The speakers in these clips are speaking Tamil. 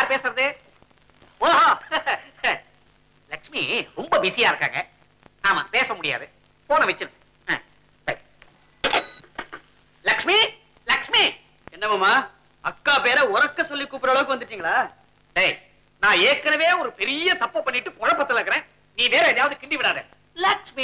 பேசுறது ஓஹோ லக்ஷ்மி ரொம்ப பிஸியா இருக்காங்க ஆமா பேச முடியாது போன வச்சிரு ஆ, சரி. லக்ஷ்மி லக்ஷ்மி என்னமாமா அக்கா பேரை உறக்க சொல்லி கூப்பிடுற அளவுக்கு வந்துட்டீங்களா டேய் நான் ஏற்கனவே ஒரு பெரிய தப்பு பண்ணிட்டு குழப்பத்துல இருக்கிறேன் நீ வேற எதையாவது கிண்டி விடாத லக்ஷ்மி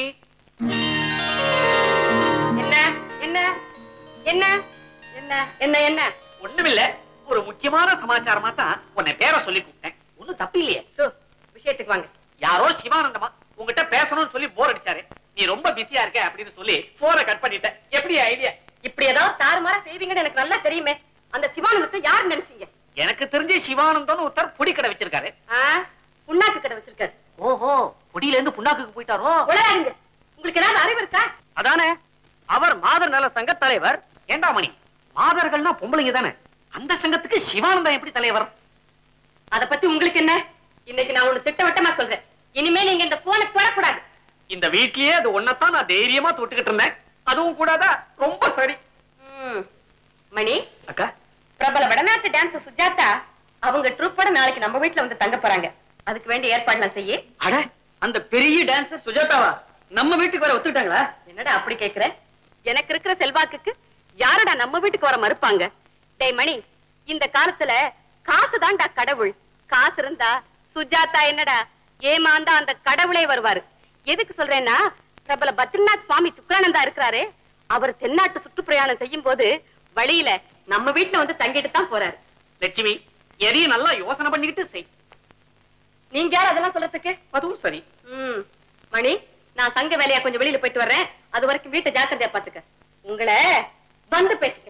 என்ன என்ன என்ன என்ன என்ன என்ன ஒண்ணுமில்ல ஒரு முக்கியமான சமாச்சாரமா தான் உன்னை பேரை சொல்லி கூப்பிட்டேன் ஒண்ணும் தப்பு இல்லையே சோ விஷயத்துக்கு வாங்க யாரோ சிவானந்தமா உங்ககிட்ட பேசணும்னு சொல்லி போர் அடிச்சாரு நீ ரொம்ப பிஸியா இருக்க அப்படின்னு சொல்லி போனை கட் பண்ணிட்டேன் எப்படி ஐடியா இப்படி ஏதாவது தாறுமாறா செய்வீங்கன்னு எனக்கு நல்லா தெரியுமே அந்த சிவானந்தத்தை யார் நினைச்சீங்க எனக்கு தெரிஞ்சு சிவானந்தம் ஒருத்தர் பொடி கடை வச்சிருக்காரு ஆ? புண்ணாக்கு கடை வச்சிருக்காரு ஓஹோ பொடியில இருந்து புண்ணாக்குக்கு போயிட்டாரோ உளறாதீங்க உங்களுக்கு ஏதாவது அறிவு இருக்கா அதானே அவர் மாதர் நல சங்க தலைவர் ஏண்டா மணி மாதர்கள்னா பொம்பளைங்க தானே அந்த சங்கத்துக்கு சிவானந்தம் எப்படி தலைவர் அத பத்தி உங்களுக்கு என்ன இன்னைக்கு நான் ஒண்ணு திட்டவட்டமா சொல்றேன் இனிமே நீங்க இந்த போனை தொடக்கூடாது இந்த வீட்லயே அது ஒன்னதான் நான் தைரியமா தொட்டுக்கிட்டு இருந்தேன் அதுவும் கூடாதா ரொம்ப சரி ம். மணி அக்கா பிரபல வடநாட்டு டான்ஸ் சுஜாதா அவங்க ட்ரூப்போட நாளைக்கு நம்ம வீட்ல வந்து தங்க போறாங்க அதுக்கு வேண்டிய ஏற்பாடுலாம் செய்ய அட அந்த பெரிய டான்சர் சுஜாதாவா நம்ம வீட்டுக்கு வர ஒத்துக்கிட்டாங்களா என்னடா அப்படி கேக்குற எனக்கு இருக்கிற செல்வாக்குக்கு யாரடா நம்ம வீட்டுக்கு வர மறுப்பாங்க டேய் மணி இந்த காலத்துல காசு தான்டா கடவுள் காசு இருந்தா சுஜாதா என்னடா ஏமாந்தா அந்த கடவுளே வருவாரு எதுக்கு சொல்றேன்னா பிரபல பத்ரிநாத் சுவாமி சுக்ரானந்தா இருக்கிறாரே அவர் தென்னாட்டு சுற்றுப்பிரயாணம் செய்யும் போது வழியில நம்ம வீட்டுல வந்து தங்கிட்டு தான் போறாரு லட்சுமி எதையும் நல்லா யோசனை பண்ணிக்கிட்டு செய் நீங்க யார் அதெல்லாம் சொல்றதுக்கு அதுவும் சரி ம் மணி நான் சங்க வேலையா கொஞ்சம் வெளியில போயிட்டு வர்றேன் அது வரைக்கும் வீட்டை ஜாக்கிரதையா பாத்துக்க உங்களை வந்து பேசிக்க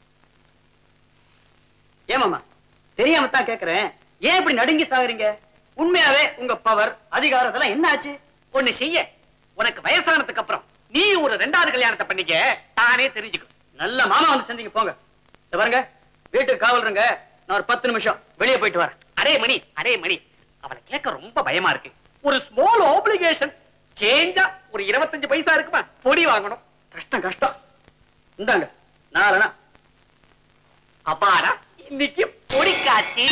ஏமாமா தெரியாம தான் கேக்குறேன் ஏன் இப்படி நடுங்கி சாகுறீங்க உண்மையாவே உங்க பவர் அதிகாரம் இதெல்லாம் என்ன ஆச்சு ஒண்ணு செய்ய உனக்கு வயசானதுக்கு அப்புறம் நீ ஒரு ரெண்டாவது கல்யாணத்தை பண்ணிக்க தானே தெரிஞ்சுக்கும் நல்ல மாமா வந்து சந்திங்க போங்க இந்த பாருங்க வீட்டுக்கு காவல் இருங்க நான் ஒரு பத்து நிமிஷம் வெளியே போயிட்டு வரேன் அரே மணி அரே மணி அவளை கேட்க ரொம்ப பயமா இருக்கு ஒரு ஸ்மால் ஆப்ளிகேஷன் சேஞ்சா ஒரு இருபத்தஞ்சு பைசா இருக்குமா பொடி வாங்கணும் கஷ்டம் கஷ்டம் இந்தாங்க நாலனா அப்பாடா இன்னைக்கு பொடி காட்சி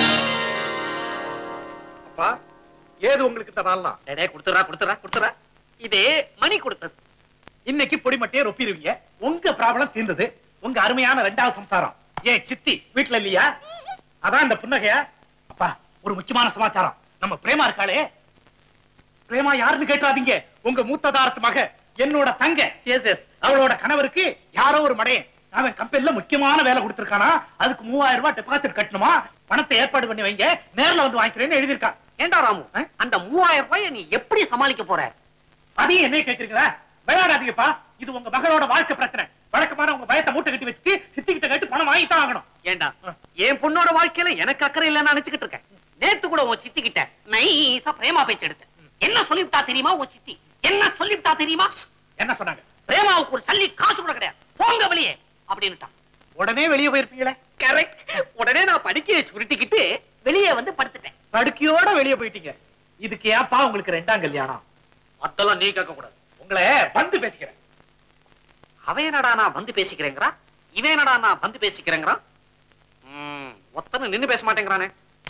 அப்பா ஏது உங்களுக்கு இந்த நாள்லாம் டேய் கொடுத்துறா கொடுத்துறா கொடுத்துறா இது மணி கொடுத்தது இன்னைக்கு பொடி மட்டையே ரொப்பிடுவீங்க உங்க ப்ராப்ளம் தீர்ந்தது உங்க அருமையான ரெண்டாவது சம்சாரம் ஏன் சித்தி வீட்டுல இல்லையா அதான் இந்த புன்னகையா அப்பா ஒரு முக்கியமான சமாச்சாரம் நம்ம பிரேமா இருக்காளே பிரேமா யாருன்னு கேட்டாதீங்க உங்க மூத்ததாரத்து மக என்னோட தங்க எஸ் எஸ் அவளோட கணவருக்கு யாரோ ஒரு மடையன் அவன் கம்பெனில முக்கியமான வேலை கொடுத்திருக்கானா அதுக்கு மூவாயிரம் ரூபாய் டெபாசிட் கட்டணுமா பணத்தை ஏற்பாடு பண்ணி வைங்க நேர்ல வந்து வாங்கிக்கிறேன்னு எழுதியிருக்கான் ஏண்டா ராமு அந்த மூவாயிரம் ரூபாயை நீ எப்படி சமாளிக்க போற அதையும் என்ன கேக்குறீங்களா விளையாடாதீங்கப்பா இது உங்க மகளோட வாழ்க்கை பிரச்சனை வழக்கமான உங்க பயத்தை மூட்டை கட்டி வச்சுட்டு சித்தி கிட்ட கேட்டு பணம் வாங்கி தான் ஆகணும் ஏண்டா என் பொண்ணோட வாழ்க்கையில எனக்கு அக்கறை இல்லைன்னு நினைச்சுக்கிட்டு இருக்கேன் நேத்து கூட உன் சித்தி கிட்ட நைஸா பிரேமா பேச்சு எடுத்தேன் என்ன சொல்லிவிட்டா தெரியுமா உன் சித்தி என்ன சொல்லிவிட்டா தெரியுமா என்ன சொன்னாங்க பிரேமாவுக்கு ஒரு சல்லி காசு கூட கிடையாது போங்க வெளியே அப்படின்னுட்டான் உடனே வெளியே போயிருப்பீங்களே கரெக்ட் உடனே நான் படிக்கையை சுருட்டிக்கிட்டு வெளியே வந்து படுத்துட்டேன் படுக்கையோட வெளியே போயிட்டீங்க இதுக்கு ஏப்பா உங்களுக்கு ரெண்டாம் கல்யாணம் அதெல்லாம் நீ கேட்க கூடாது உங்களை வந்து பேசிக்கிறேன் அவன் என்னடா நான் வந்து பேசிக்கிறேங்கிறா இவன் என்னடா நான் வந்து பேசிக்கிறேங்கிறான் ம், ஒத்தனை நின்னு பேச மாட்டேங்கிறானே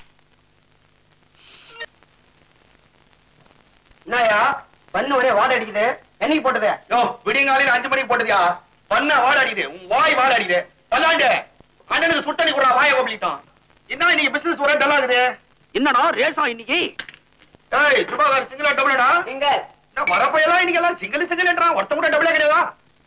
என்னயா பண்ணு ஒரே வாட அடிக்குது என்னைக்கு போட்டது யோ விடியங்காலையில அஞ்சு மணிக்கு போட்டதியா பண்ண வாட அடிக்குது உன் வாய் வாட அடிக்குது பல்லாண்டு அண்ணனுக்கு சுட்டணி கூட வாய ஓப்பிட்டான் என்ன இன்னைக்கு பிசினஸ் ஒரே டல் ஆகுது என்னடா ரேசா இன்னைக்கு ஏய் சுபாகர் சிங்கிளா டபுளடா எங்க என்ன வரப்பையெல்லாம் இன்னைக்கு எல்லாம் சிங்கிள் சிங்கிள்ன்றான் ஒருத்த கூட டபுளே கிடையாதா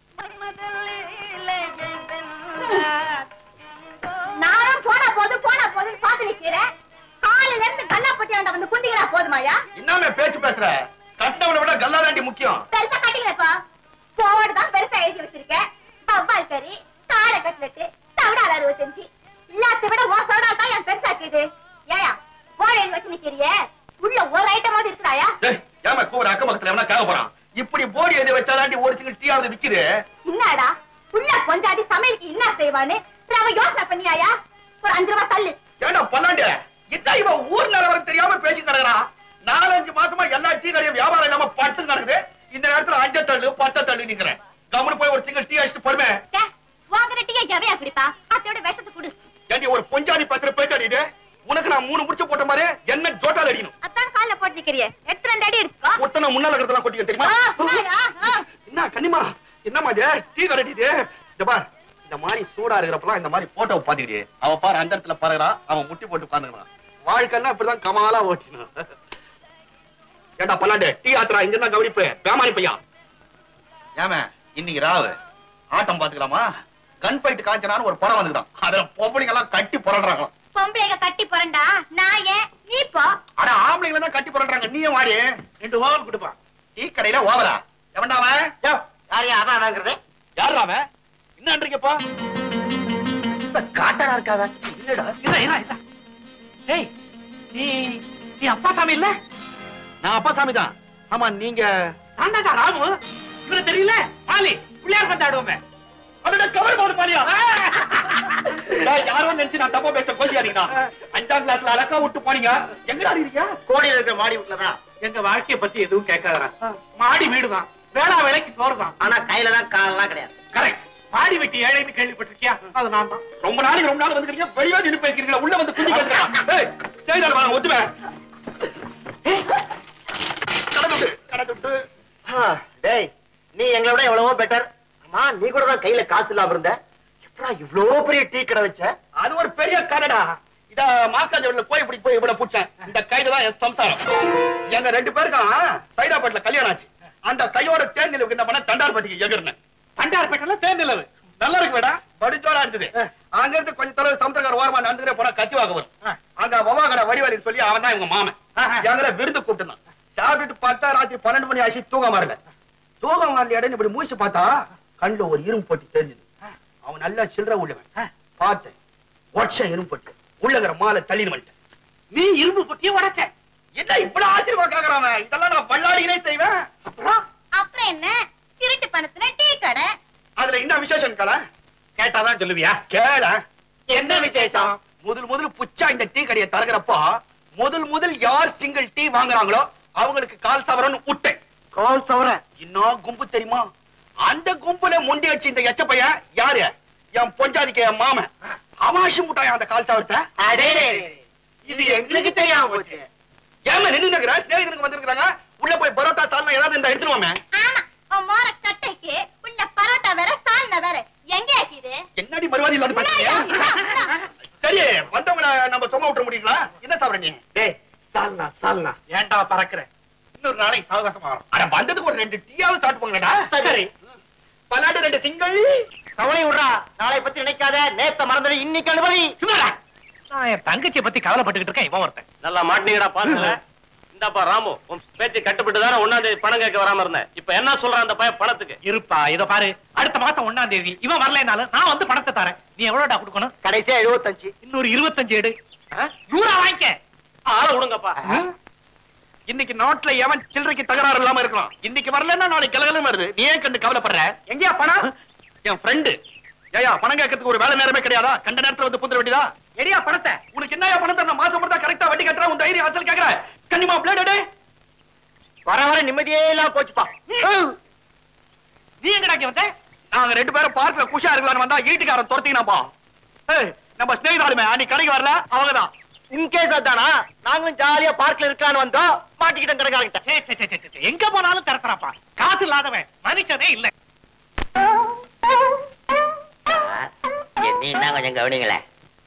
நானும் போனா போது போனா போது பாத்து நிக்கிறேன் காலையில இருந்து கல்லாப்பட்டியாண்ட வந்து குந்திக்கிறா போதுமாயா என்னமே பேச்சு பேசுற கட்டினவனை விட கல்லாதாண்டி முக்கியம் பெருசா கட்டிக்கிறப்பா போடு தான் பெருசா எழுதி வச்சிருக்கேன் பவ்வால் கறி காடை கட்லெட்டு தவிடால அறுபத்தஞ்சு எல்லாத்த விட ஓ சோடா தான் என் பெருசா இருக்குது ஏயா போட எழுதி வச்சு நிக்கிறியே உள்ள ஒரு ஐட்டமாவது இருக்குதாயா ஏய் ஏமா கூற அக்க பக்கத்துல எவனா கேட்க போறான் இப்படி போடி எழுதி வச்சாதாண்டி ஒரு சிங்கிள் டீ ஆகுது விக்குது என்னடா உள்ள கொஞ்சாதி சமையலுக்கு என்ன செய்வான்னு அவன் யோசனை பண்ணியாயா ஒரு அஞ்சு ரூபாய் தள்ளு ஏண்டா பல்லாண்டு இதான் இவன் ஊர் நிலவரம் தெரியாம பேசி கிடக்குறான் நாலஞ்சு மாசமா எல்லா டீ கடையும் வியாபாரம் இல்லாம பட்டு கிடக்குது இந்த நேரத்துல அஞ்ச தள்ளு பத்த தள்ளு நிக்கிறேன் கம்முனு போய் ஒரு சிங்கிள் டீ அடிச்சுட்டு பொறுமை டே, வாங்குற டீயை எவையா குடிப்பா அத்தையோட விஷத்தை குடு ஏண்டி ஒரு பொஞ்சாதி பேசுற பேச்சாடி இது உனக்கு நான் மூணு முடிச்சு போட்ட மாதிரி என்ன ஜோட்டால் அடிக்கணும் அதான் கால்ல போட்டு நிக்கிறியே எடுத்து ரெண்டு அடி எடுத்துக்கோ ஒருத்தனை முன்னால இருக்கிறதெல்லாம் கொட்டிக்க தெரியுமா ஆ, என்னடா? ஆ. என்ன கண்ணிமா என்னம்மா இது டீ கட்டிட்டு இந்த பார் இந்த மாதிரி சூடா இருக்கிறப்பலாம் இந்த மாதிரி போட்டோ பாத்துக்கிட்டே அவ பாரு அந்த இடத்துல பாருறா அவன் முட்டி போட்டு பாத்துக்கிறான் வாழ்க்கைன்னா இப்படிதான் கமாலா ஓட்டினான் ஏண்டா பல்லாண்டு டீ ஆத்துறா இங்க தான் கவனிப்பு பேமானி பையா ஏமே இன்னைக்கு ராவு ஆட்டம் பாத்துக்கலாமா கன் ஃபைட் காஞ்சனான்னு ஒரு படம் வந்துதான் அதுல பொம்பளைங்க எல்லாம் கட்டி புரள்றாங்களாம் பொம்பளைங்க கட்டி போறண்டா நான் ஏன் நீ போ ஆனா ஆம்பளைங்க தான் கட்டி புரள்றாங்க நீயும் வாடி ரெண்டு ஓவல் கொடுப்பான் டீ கடையில ஓவரா எவன்டா அவன் யாரையா அதானாங்கிறது யாரா அவன் என்னன்றீங்கப்பா இந்த காட்டனா இருக்காத இல்லடா இல்ல இல்ல இல்ல ஏய் நீ நீ அப்பா சாமி இல்ல நான் அப்பா சாமி தான் ஆமா நீங்க நான் தான்டா ராமு இவரு தெரியல பாலி பிள்ளையார் வந்து ஆடுவோமே அதோட கவர் போடு பாலியா டேய், யாரோ நினைச்சு நான் தப்பா பேச கோசியாதீங்கடா அஞ்சாம் கிளாஸ்ல அலக்கா விட்டு போனீங்க எங்கடா இருக்கீங்க கோடியில இருக்கிற மாடி வீட்டுலதான் எங்க வாழ்க்கைய பத்தி எதுவும் கேட்காதடா மாடி வீடுதான் வேளா வேலைக்கு சோறுதான் ஆனா கையில தான் காலெல்லாம் கிடையாது கரெக்ட் மாடி வெட்டி ஏழைன்னு கேள்விப்பட்டிருக்கியா அது நான் தான் ரொம்ப நாளைக்கு ரொம்ப நாள் வந்துக்கிறீங்க வெளியே நின்னு பேசிக்கிறீங்களா உள்ள வந்து குந்தி பேசுறா ஏய் ஸ்டேஜ்ல வாங்க ஒத்துமே கடந்துட்டு கடந்துட்டு டேய் நீ எங்களை விட எவ்வளவோ பெட்டர் அம்மா நீ கூட தான் கையில காசு இல்லாம இருந்த எப்படா இவ்வளவு பெரிய டீ கடை வச்ச அது ஒரு பெரிய கதைடா இத மாஸ்காஞ்சோட போய் இப்படி போய் இவ்வளவு புடிச்சேன் இந்த கைது தான் என் சம்சாரம் எங்க ரெண்டு பேருக்கும் சைதாப்பேட்ல கல்யாணம் ஆச்சு அந்த கையோட தேன் நிலவுக்கு என்ன பண்ண தண்டார்பட்டிக்கு எகிர்னேன் தண்டார்பேட்டையில தேன் நிலவு நல்லா இருக்கு மேடா படிச்சோரா இருந்தது அங்க இருந்து கொஞ்சம் தொலைவு சமுத்திரக்கார ஓரமா நடந்துட்டே போனா கத்திவாக வரும் ஆ. அங்க வவாகட வடிவலின்னு சொல்லி அவன் தான் இவங்க மாமன் ஆஹா. எங்களை விருந்து கூப்பிட்டுருந்தான் சாப்பிட்டுட்டு பார்த்தா ராத்திரி பன்னெண்டு மணி ஆச்சு தூக்கம் வரல தூக்கம் வரல இடம் இப்படி மூச்சு பார்த்தா கண்ணுல ஒரு இரும்பு போட்டி தெரிஞ்சது அவன் நல்லா சில்லற உள்ளவன் பார்த்தேன் ஒட்ச இரும்பு போட்டு உள்ளகிற மாலை தள்ளின்னு வந்துட்டேன் நீ இரும்பு பொட்டிய உடைச்ச என்ன இவ்வளவு ஆச்சரியமா கேக்குறான் அவன்? இதெல்லாம் நான் பல்லாடினே செய்வேன் அப்புறம் அப்புறம் என்ன திருட்டு பணத்துல டீ கடை அதுல என்ன விசேஷம் கல கேட்டாதான் சொல்லுவியா கேள என்ன விசேஷம் முதல் முதல் புச்சா இந்த டீ கடையை தரகிறப்போ முதல் முதல் யார் சிங்கிள் டீ வாங்குறாங்களோ அவங்களுக்கு கால் சவரன் விட்டேன் கால் சவர இன்னும் கும்பு தெரியுமா அந்த கும்புல முண்டி வச்சு இந்த எச்ச பையன் யாரு என் பொஞ்சாதிக்கு என் மாமன் அவாசி முட்டாயா அந்த கால் சவரத்தை இது எங்களுக்கு தெரியாம போச்சு ஏமா நின்னு நகர ஸ்நேகிதனுக்கு வந்திருக்காங்க உள்ள போய் பரோட்டா சால்னா ஏதாவது இந்த எடுத்துருவாமே ஆமா உன் மோர கட்டைக்கு உள்ள பரோட்டா வேற சால்னா வேற எங்க ஆக்கிது என்னடி மறுவாதி இல்லாத பாத்தீங்க சரி வந்தவங்கள நம்ம சும்மா விட்டுற முடியுங்களா என்ன சாப்பிட நீ டேய் சால்னா சால்னா ஏன்டா பறக்குற இன்னொரு நாளைக்கு சாவகாசமா வரும் அட வந்ததுக்கு ஒரு ரெண்டு டீயாவது சாப்பிட்டு போங்கடா சரி பல்லாண்டு ரெண்டு சிங்கிள் கவலை விடுறா நாளை பத்தி நினைக்காத நேத்த மறந்தது இன்னைக்கு அனுபவி சும்மாடா நான் என் தங்கச்சியை பத்தி கவலைப்பட்டுக்கிட்டு இருக்கேன் இவன் ஒருத்தன் நல்லா மாட்டினீங்கடா பாத்துல இந்தாப்பா ராமு உன் பேச்சு கட்டுப்பட்டு தானே ஒன்னாம் தேதி பணம் கேட்க வராம இருந்தேன் இப்ப என்ன சொல்றான் அந்த பையன் பணத்துக்கு இருப்பா இத பாரு அடுத்த மாசம் ஒண்ணாம் தேதி இவன் வரலைனாலும் நான் வந்து பணத்தை தரேன் நீ எவ்வளவுடா கொடுக்கணும் கடைசியா எழுபத்தஞ்சு இன்னொரு இருபத்தஞ்சு எடு நூறா வாங்கிக்க ஆள விடுங்கப்பா இன்னைக்கு நாட்டுல எவன் சில்லறைக்கு தகராறு இல்லாம இருக்கலாம் இன்னைக்கு வரலன்னா நாளைக்கு கலகலம் வருது நீ ஏன் கண்டு கவலைப்படுற எங்கயா பணம் என் ஃப்ரெண்டு ஏயா பணம் கேட்கறதுக்கு ஒரு வேலை நேரமே கிடையாதா கண்ட நேரத்துல வந்து புந்துற வேண்டியதா எடியா பணத்தை உனக்கு என்னயா பணத்தை நான் மாசம் மட்டும் கரெக்டா வட்டி கட்டுறா உன் தைரியம் அசல் கேக்குற கண்ணிமா பிளேடு வர வர நிம்மதியே இல்லாம போச்சுப்பா நீ எங்கடா இங்க வந்த நாங்க ரெண்டு பேரும் பார்க்ல குஷா இருக்கலாம்னு வந்தா ஈட்டுக்காரன் துரத்தினாப்பா ஏய் நம்ம ஸ்நேகிதாலுமே அன்னைக்கு கடைக்கு வரல அவங்கதான் இன்கேஸ் அதானா நாங்களும் ஜாலியா பார்க்ல இருக்கலாம்னு வந்தோம் மாட்டிக்கிட்டோம் கடைக்காரங்கிட்ட சே, சே, சே, சே, சே, எங்க போனாலும் தரத்தராப்பா காசு இல்லாதவன் மனுஷனே இல்ல என்ன கொஞ்சம் கவனிங்களேன்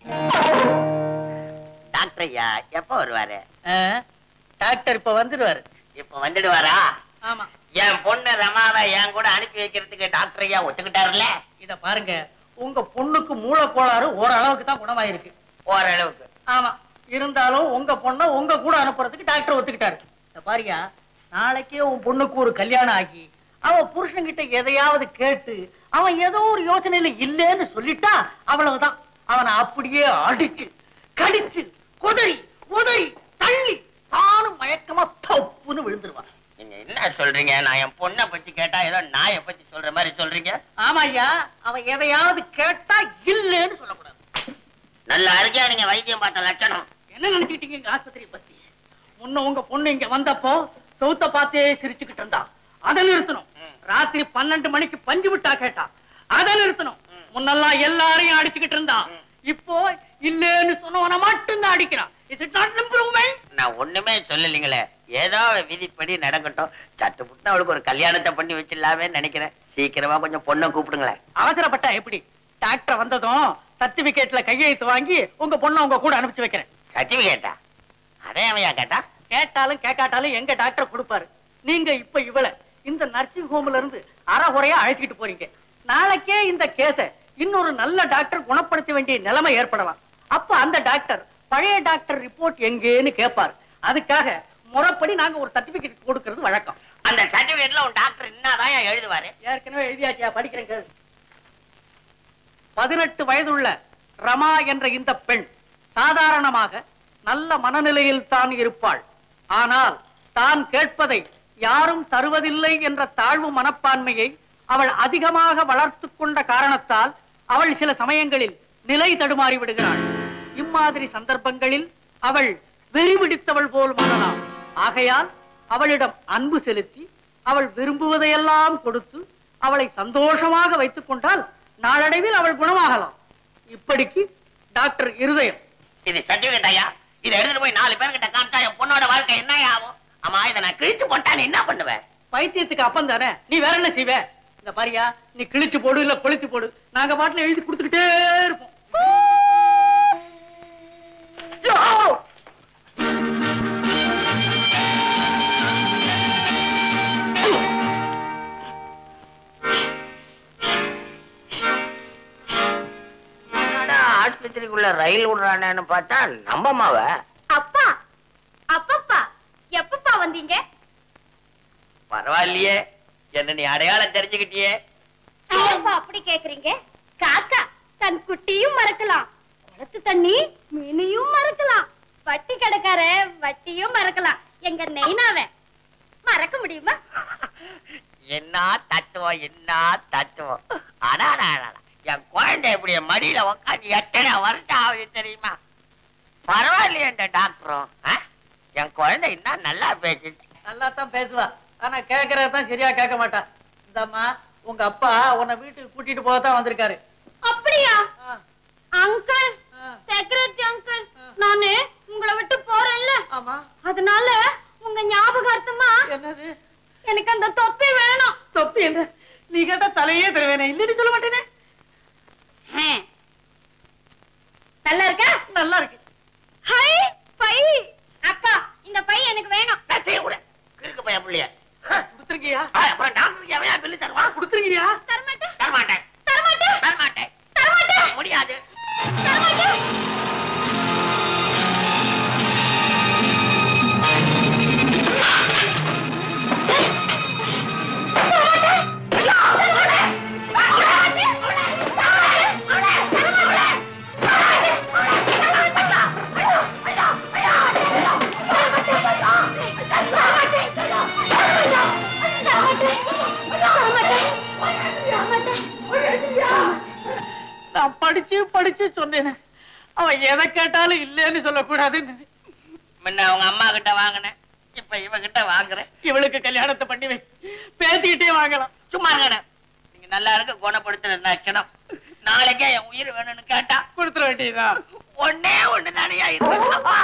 டாக்டர் ஐயா எப்ப வருவாரு டாக்டர் இப்ப வந்துடுவாரு இப்ப வந்துடுவாரா ஆமா என் பொண்ணு ரமாவை என் கூட அனுப்பி வைக்கிறதுக்கு டாக்டர் ஐயா ஒத்துக்கிட்டாருல்ல இத பாருங்க உங்க பொண்ணுக்கு மூளைக்கோளாறு ஓரளவுக்கு தான் குணமாயிருக்கு ஓரளவுக்கு ஆமா இருந்தாலும் உங்க பொண்ண உங்க கூட அனுப்புறதுக்கு டாக்டர் ஒத்துக்கிட்டாரு இத பாரியா நாளைக்கே உன் பொண்ணுக்கு ஒரு கல்யாணம் ஆகி அவன் புருஷன்கிட்ட எதையாவது கேட்டு அவன் ஏதோ ஒரு யோசனையில இல்லைன்னு சொல்லிட்டா அவ்வளவுதான் அவனை அப்படியே அடிச்சு கடிச்சு குதறி உதறி தள்ளி தானும் மயக்கமா தப்புன்னு விழுந்துருவான் நீங்க என்ன சொல்றீங்க நான் என் பொண்ணை பத்தி கேட்டா ஏதோ நாயை பத்தி சொல்ற மாதிரி சொல்றீங்க ஆமா ஐயா அவன் எதையாவது கேட்டா இல்லைன்னு சொல்லக்கூடாது நல்லா இருக்கியா நீங்க வைத்தியம் பார்த்த லட்சணம் என்ன நினைச்சுக்கிட்டீங்க எங்க ஆஸ்பத்திரி பத்தி முன்ன உங்க பொண்ணு இங்க வந்தப்போ சவுத்த பார்த்தே சிரிச்சுக்கிட்டு இருந்தா அதை நிறுத்தணும் ராத்திரி பன்னெண்டு மணிக்கு பஞ்சு விட்டா கேட்டா அதை நிறுத்தணும் முன்னெல்லாம் எல்லாரையும் அடிச்சுக்கிட்டு இருந்தா இப்போ இல்லன்னு சொன்னவன மட்டும்தான் அடிக்கிறான் இஸ் இட் நாட் இம்ப்ரூவ்மெண்ட் நான் ஒண்ணுமே சொல்லலைங்களே ஏதோ விதிப்படி நடக்கட்டும் சட்டு புட்டு அவளுக்கு ஒரு கல்யாணத்தை பண்ணி வச்சிடலாமே நினைக்கிறேன் சீக்கிரமா கொஞ்சம் பொண்ணை கூப்பிடுங்களேன் அவசரப்பட்டா எப்படி டாக்டர் வந்ததும் சர்டிபிகேட்ல கையெழுத்து வாங்கி உங்க பொண்ணை உங்க கூட அனுப்பிச்சு வைக்கிறேன் சர்டிபிகேட்டா அதே அவையா கேட்டா கேட்டாலும் கேட்காட்டாலும் எங்க டாக்டர் கொடுப்பாரு நீங்க இப்ப இவள இந்த நர்சிங் ஹோம்ல இருந்து அறகுறையா அழைச்சிட்டு போறீங்க நாளைக்கே இந்த கேஸ இன்னொரு நல்ல டாக்டர் குணப்படுத்த வேண்டிய நிலைமை ஏற்படலாம் அப்ப அந்த டாக்டர் பழைய டாக்டர் ரிப்போர்ட் எங்கேன்னு கேட்பாரு அதுக்காக முறைப்படி நாங்க ஒரு சர்டிபிகேட் கொடுக்கிறது வழக்கம் அந்த சர்டிபிகேட்ல உன் டாக்டர் என்னதான் எழுதுவாரு ஏற்கனவே எழுதியாச்சியா படிக்கிறேன் கேளு. பதினெட்டு வயதுள்ள ரமா என்ற இந்த பெண் சாதாரணமாக நல்ல மனநிலையில் தான் இருப்பாள் ஆனால் தான் கேட்பதை யாரும் தருவதில்லை என்ற தாழ்வு மனப்பான்மையை அவள் அதிகமாக வளர்த்து கொண்ட காரணத்தால் அவள் சில சமயங்களில் நிலை தடுமாறி விடுகிறாள் இம்மாதிரி சந்தர்ப்பங்களில் அவள் வெறி பிடித்தவள் போல் மாறலாம் ஆகையால் அவளிடம் அன்பு செலுத்தி அவள் விரும்புவதையெல்லாம் கொடுத்து அவளை சந்தோஷமாக வைத்துக் கொண்டால் நாளடைவில் அவள் குணமாகலாம் இப்படிக்கு டாக்டர் இருதயம் இது சர்டிபிகேட் ஐயா இதை எடுத்துட்டு போய் நாலு பேர்கிட்ட காமிச்சா என் பொண்ணோட வாழ்க்கை என்ன ஆகும் ஆமா இதை நான் கிழிச்சு போட்டா நீ என்ன பண்ணுவேன் பைத்தியத்துக்கு அப்பம் தானே நீ வேற என்ன செய்வ இந்த பாரியா நீ கிழிச்சு போடு இல்ல கொளுத்தி போடு நாங்க பாட்டுல எழுதி கொடுத்துக்கிட்டே இருப்போம் என்னடா ஆஸ்பத்திரிக்குள்ள ரயில் விடுறானேன்னு பார்த்தா நம்ம அம்மாவ அப்பா அப்பப்பா எப்பப்பா வந்தீங்க பரவாயில்லையே என்ன நீ அடையாளம் தெரிஞ்சுக்கிட்டியே ஏன்பா அப்படி கேக்குறீங்க காக்கா தன் குட்டியும் மறக்கலாம் குளத்து தண்ணி மீனையும் மறக்கலாம் வட்டி கடைக்கார வட்டியும் மறக்கலாம் எங்க நெய்னாவன் மறக்க முடியுமா என்ன தத்துவம் என்ன தத்துவம் அடாடா அடாடா. என் குழந்தை இப்படி என் மடியில உட்காந்து எத்தனை வருஷம் ஆகுது தெரியுமா பரவாயில்லையே இந்த டாக்டரும் ஆ? என் குழந்தை இன்னும் நல்லா பேசுது நல்லா தான் பேசுவா ஆனா கேக்குறதான் சரியா கேட்க மாட்டா இந்தம்மா உங்க அப்பா உன்னை வீட்டுக்கு கூட்டிட்டு போக தான் வந்திருக்காரு அப்படியா ஆ, அங்கிள் ஆ, செக்ரட்டரி அங்கிள் நானு உங்களை விட்டு போறேன்ல ஆமா அதனால உங்க ஞாபகார்த்தமா என்னது எனக்கு அந்த தொப்பி வேணும் தொப்பி என்ன நீ கேட்டா தலையே தருவேனே இல்லைன்னு சொல்ல மாட்டேனே ஹம். நல்லா இருக்கா நல்லா இருக்கு ஹை பை அப்பா இந்த பை எனக்கு வேணும் நான் செய்யக்கூட கிறுக்கு பையன் பிள்ளைய கொடுத்துருக்கியா ஆ, அப்புறம் டாக்டருக்கு எவன் பில்லு தருவான் கொடுத்துருக்கியா தரமாட்டேன் தரமாட்டேன் தரமாட்டேன் தரமாட்டேன் தரமாட்டேன் முடியாது தரமாட்டேன் நான் படிச்சு படிச்சு சொன்னேன் அவன் எதை கேட்டாலும் இல்லைன்னு சொல்லக்கூடாதுன்னு முன்ன அவங்க அம்மா கிட்ட வாங்கினேன் இப்ப இவ கிட்ட வாங்குறேன் இவளுக்கு கல்யாணத்தை பண்ணி வை பேத்திக்கிட்டே வாங்கலாம் சும்மா இருக்கடா நீங்க நல்லா இருக்க குணப்படுத்துற லட்சணம் நாளைக்கே என் உயிர் வேணும்னு கேட்டா கொடுத்துட வேண்டியதுதான் ஒன்னே ஒண்ணு தானையா இருக்கு அப்பா.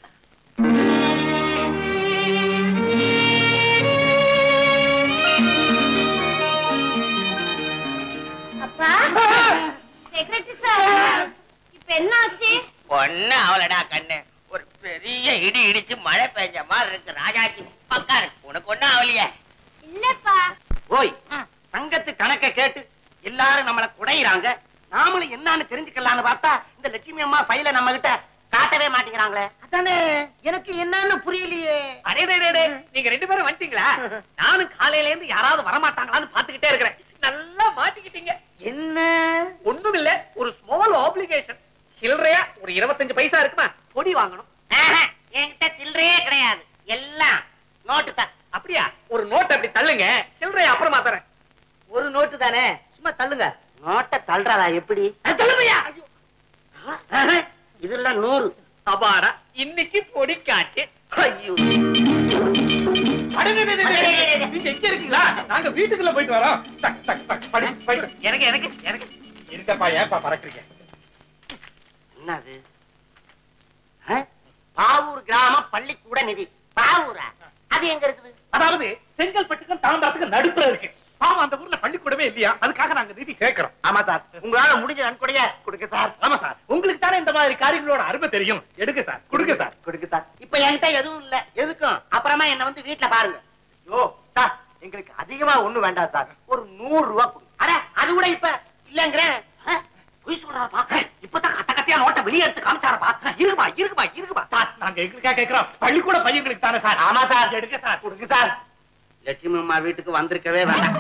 அப்பா செக்ரட்டரி சார் இப்ப என்ன ஆச்சு ஒண்ணு அவளடா கண்ணு ஒரு பெரிய இடி இடிச்சு மழை பெஞ்ச மாதிரி இருக்கு ராஜாச்சி பக்காரு உனக்கு ஒண்ணும் அவளியே இல்லப்பா ஓய் சங்கத்து கணக்க கேட்டு எல்லாரும் நம்மள குடையிறாங்க நாமளும் என்னன்னு தெரிஞ்சுக்கலாம்னு பார்த்தா இந்த லட்சுமி அம்மா ஃபைல நம்ம கிட்ட காட்டவே மாட்டேங்கிறாங்களே அதானே எனக்கு என்னன்னு புரியலையே அடே டே, டே, டே, நீங்க ரெண்டு பேரும் வந்துட்டீங்களா நானும் காலையில இருந்து யாராவது வரமாட்டாங்களான்னு பாத்துக்கிட்டே இருக்கிறேன் நல்லா மாட்டிக்கிட்டீங்க என்ன ஒண்ணும் இல்ல ஒரு ஸ்மால் ஆப்ளிகேஷன் சில்லறையா ஒரு இருபத்தஞ்சு பைசா இருக்குமா பொடி வாங்கணும் ஆஹா, என்கிட்ட சில்லறையே கிடையாது எல்லாம் நோட்டு தான் அப்படியா ஒரு நோட் அப்படி தள்ளுங்க சில்லறையா அப்புறமா தரேன் ஒரு நோட்டு தானே சும்மா தள்ளுங்க நோட்டை தள்ளுறதா எப்படி தள்ளுமையா ஆஹா, இதெல்லாம் நூறு அபாடா இன்னைக்கு பொடி காச்சு ஐயோ அடே, டே, டே, டே, டே, டே, டே, நீங்க எங்க இருக்கீங்களா நாங்க வீட்டுக்குள்ள போயிட்டு வரோம் டக், டக், டக், படி, படி. எனக்கு எனக்கு எனக்கு இருக்கப்பா ஏன்பா பறக்குறீங்க என்னது ஆ? பாவூர் கிராம பள்ளிக்கூட நிதி பாவூரா அது எங்க இருக்குது அதாவது செங்கல்பட்டுக்கும் தாம்பரத்துக்கும் நடுப்புற இருக்கு பாவம் அந்த ஊர்ல பள்ளிக்கூடமே இல்லையா அதுக்காக நாங்க நிதி சேர்க்கிறோம் ஆமா சார் உங்களால முடிஞ்ச நன்கொடைய கொடுங்க சார் ஆமா சார் உங்களுக்கு தானே இந்த மாதிரி காரியங்களோட அருமை தெரியும் எடுங்க சார் கொடுங்க சார் கொடுங்க சார் இப்ப என்கிட்ட எதுவும் இல்ல எதுக்கும் அப்புறமா என்ன வந்து வீட்டுல பாருங்க யோ சார் எங்களுக்கு அதிகமா ஒண்ணு வேண்டாம் சார் ஒரு நூறு ரூபாய் கொடுங்க அட அது கூட இப்ப இல்லங்கிறேன் ஆ, பொய் சொல்றாப்பா இப்பதான் கத்த கத்தையா நோட்டை வெளியே எடுத்து காமிச்சாரப்பா இருக்குப்பா இருக்குப்பா இருக்குப்பா சார் நாங்க எங்களுக்கா கேட்கிறோம் பள்ளிக்கூட பையங்களுக்கு தானே சார் ஆமா சார் எடுங்க சார் கொடுங்க சார் லட்சுமி அம்மா வீட்டுக்கு வந்திருக்கவே வேண்டாம்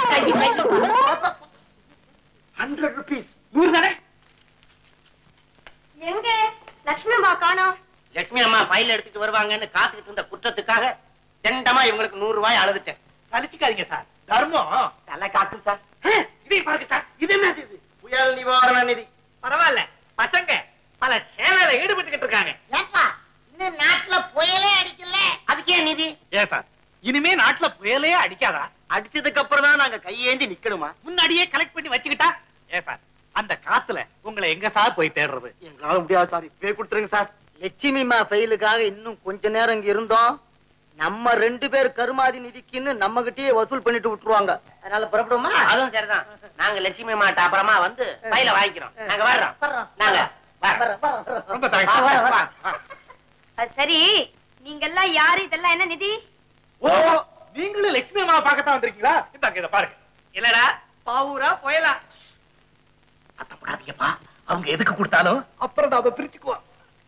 ஹண்ட்ரட் ருபீஸ் நூறு தானே எங்க லட்சுமி அம்மா காணோம் லட்சுமி அம்மா ஃபைல் எடுத்துட்டு வருவாங்கன்னு காத்துக்கிட்டு இருந்த குற்றத்துக்காக தண்டமா இவங்களுக்கு நூறு ரூபாய் அழுதுட்டேன் சலிச்சுக்காதீங்க சார் தர்மம் தலை காக்கும் சார் இதையும் பாருங்க சார் இது என்னது இது புயல் நிவாரண நிதி பரவாயில்ல பசங்க பல சேவையில ஈடுபட்டுக்கிட்டு இருக்காங்க ஏப்பா இன்னும் நாட்டுல புயலே அடிக்கல அதுக்கே நிதி ஏன் சார் இனிமே நாட்டுல புயலே அடிக்காதா அடிச்சதுக்கு அப்புறம் தான் நாங்க கையேந்தி நிக்கணுமா முன்னாடியே கலெக்ட் பண்ணி வச்சுக்கிட்டா ஏன் சார் அந்த காத்துல உங்களை எங்க சார் போய் தேடுறது எங்களால முடியாது சார் இப்பவே கொடுத்துருங்க சார் லட்சுமிமா ஃபெயிலுக்காக இன்னும் கொஞ்ச நேரம் இங்க இருந்தோம் நம்ம ரெண்டு பேர் கருமாதி நிதிக்குன்னு நம்ம கிட்டயே வசூல் பண்ணிட்டு விட்டுருவாங்க அதனால புறப்படுவோமா அதுவும் சரிதான் நாங்க லட்சுமி அம்மாட்ட அப்புறமா வந்து ஃபைல வாங்கிக்கிறோம் நாங்க வர்றோம் நாங்க வர்றோம். ரொம்ப வா, வா, தேங்க்ஸ் வா. அது சரி நீங்க எல்லாம் யாரு இதெல்லாம் என்ன நிதி ஓ நீங்களும் லட்சுமி அம்மாவை பார்க்கத்தான் வந்திருக்கீங்களா இந்தாங்க இதை பாருங்க இல்லடா பாவூரா புயலா கத்தப்படாதீங்கப்பா அவங்க எதுக்கு கொடுத்தாலும் அப்புறம் நாம பிரிச்சுக்குவோம்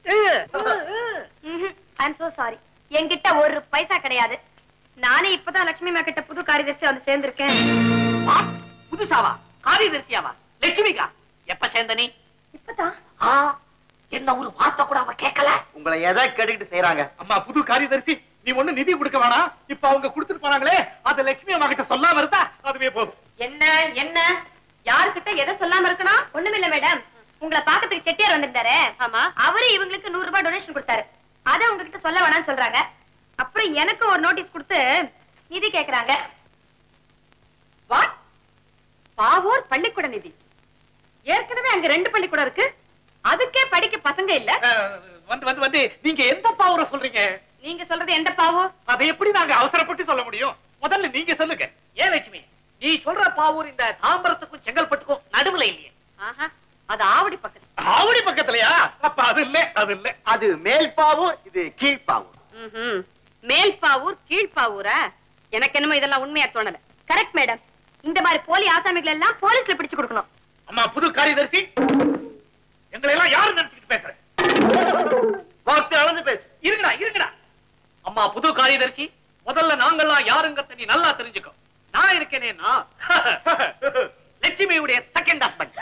ஐம் சோ சாரி என்கிட்ட ஒரு பைசா கிடையாது நானே இப்பதான் லட்சுமி அம்மா கிட்ட புது காரியதர்சி வந்து சேர்ந்திருக்கேன் வாட்? புதுசாவா காரியதர்சியாவா லட்சுமிகா எப்ப சேர்ந்த நீ இப்பதான் ஆ, என்ன ஒரு வார்த்தை கூட அவ கேட்கல உங்களை எதை கேட்டுக்கிட்டு செய்யறாங்க அம்மா புது காரியதரிசி நீ ஒண்ணு நிதி கொடுக்க வேணாம் இப்ப அவங்க கொடுத்துட்டு போனாங்களே அது லட்சுமி அம்மா கிட்ட சொல்லாம இருந்தா அதுவே போதும் என்ன என்ன யாருக்கிட்ட எதை சொல்லாம இருக்கணும் ஒண்ணுமில்ல மேடம் உங்களை பாக்கிறதுக்கு செட்டியார் வந்திருந்தாரு ஆமா அவரு இவங்களுக்கு நூறு ரூபாய் டொனேஷன் கொடுத்தாரு அத உங்ககிட்ட சொல்ல வேணாம்னு சொல்றாங்க அப்புறம் எனக்கு ஒரு நோட்டீஸ் கொடுத்து நிதி கேக்குறாங்க வாட் பாவூர் பள்ளிக்கூட நிதி ஏற்கனவே அங்க ரெண்டு பள்ளிக்கூடம் இருக்கு அதுக்கே படிக்க பசங்க இல்ல அஹ், வந்து வந்து வந்து நீங்க எந்த பாவரை சொல்றீங்க நீங்க சொல்றது எந்த பாவூர் அதை எப்படி நாங்க அவசரப்பட்டு சொல்ல முடியும் முதல்ல நீங்க சொல்லுங்க ஏன் லட்சுமி நீ சொல்ற பாவூர் இந்த தாம்பரத்துக்கும் செங்கல்பட்டுக்கும் நடுவுல இல்லையே ஆஹா அது ஆவடி பக்கத்து ஆவடி பக்கத்துலயா அப்ப அது இல்ல அது இல்ல அது மேல் பாவூர் இது கீழ்பாவூர் ம்ஹும். மேல் பாவூர் கீழ் பாவூரா எனக்கு என்னமோ இதெல்லாம் உண்மையா தோணல கரெக்ட் மேடம் இந்த மாதிரி போலி ஆசாமிகள் எல்லாம் போலீஸ்ல பிடிச்சு கொடுக்கணும் அம்மா புது காரியதரிசி எங்களை எல்லாம் யாரு நினைச்சுக்கிட்டு பேசுறேன் வார்த்தை அளந்து பேசு இருங்கடா இருங்கடா அம்மா புது காரியதர்சி முதல்ல நாங்கெல்லாம் யாருங்கிறத நீ நல்லா தெரிஞ்சுக்கோ நான் இருக்கேனேன்னா லட்சுமியுடைய second husband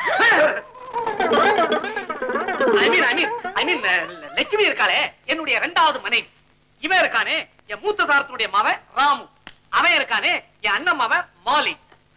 I mean I mean I mean Lakshmi இருக்காளே என்னுடைய இரண்டாவது மனைவி இவன் இருக்கானே என் மூத்த தாரத்துடைய மவன் ராமு அவன் இருக்கானே என் அண்ணன் மவன் மாலி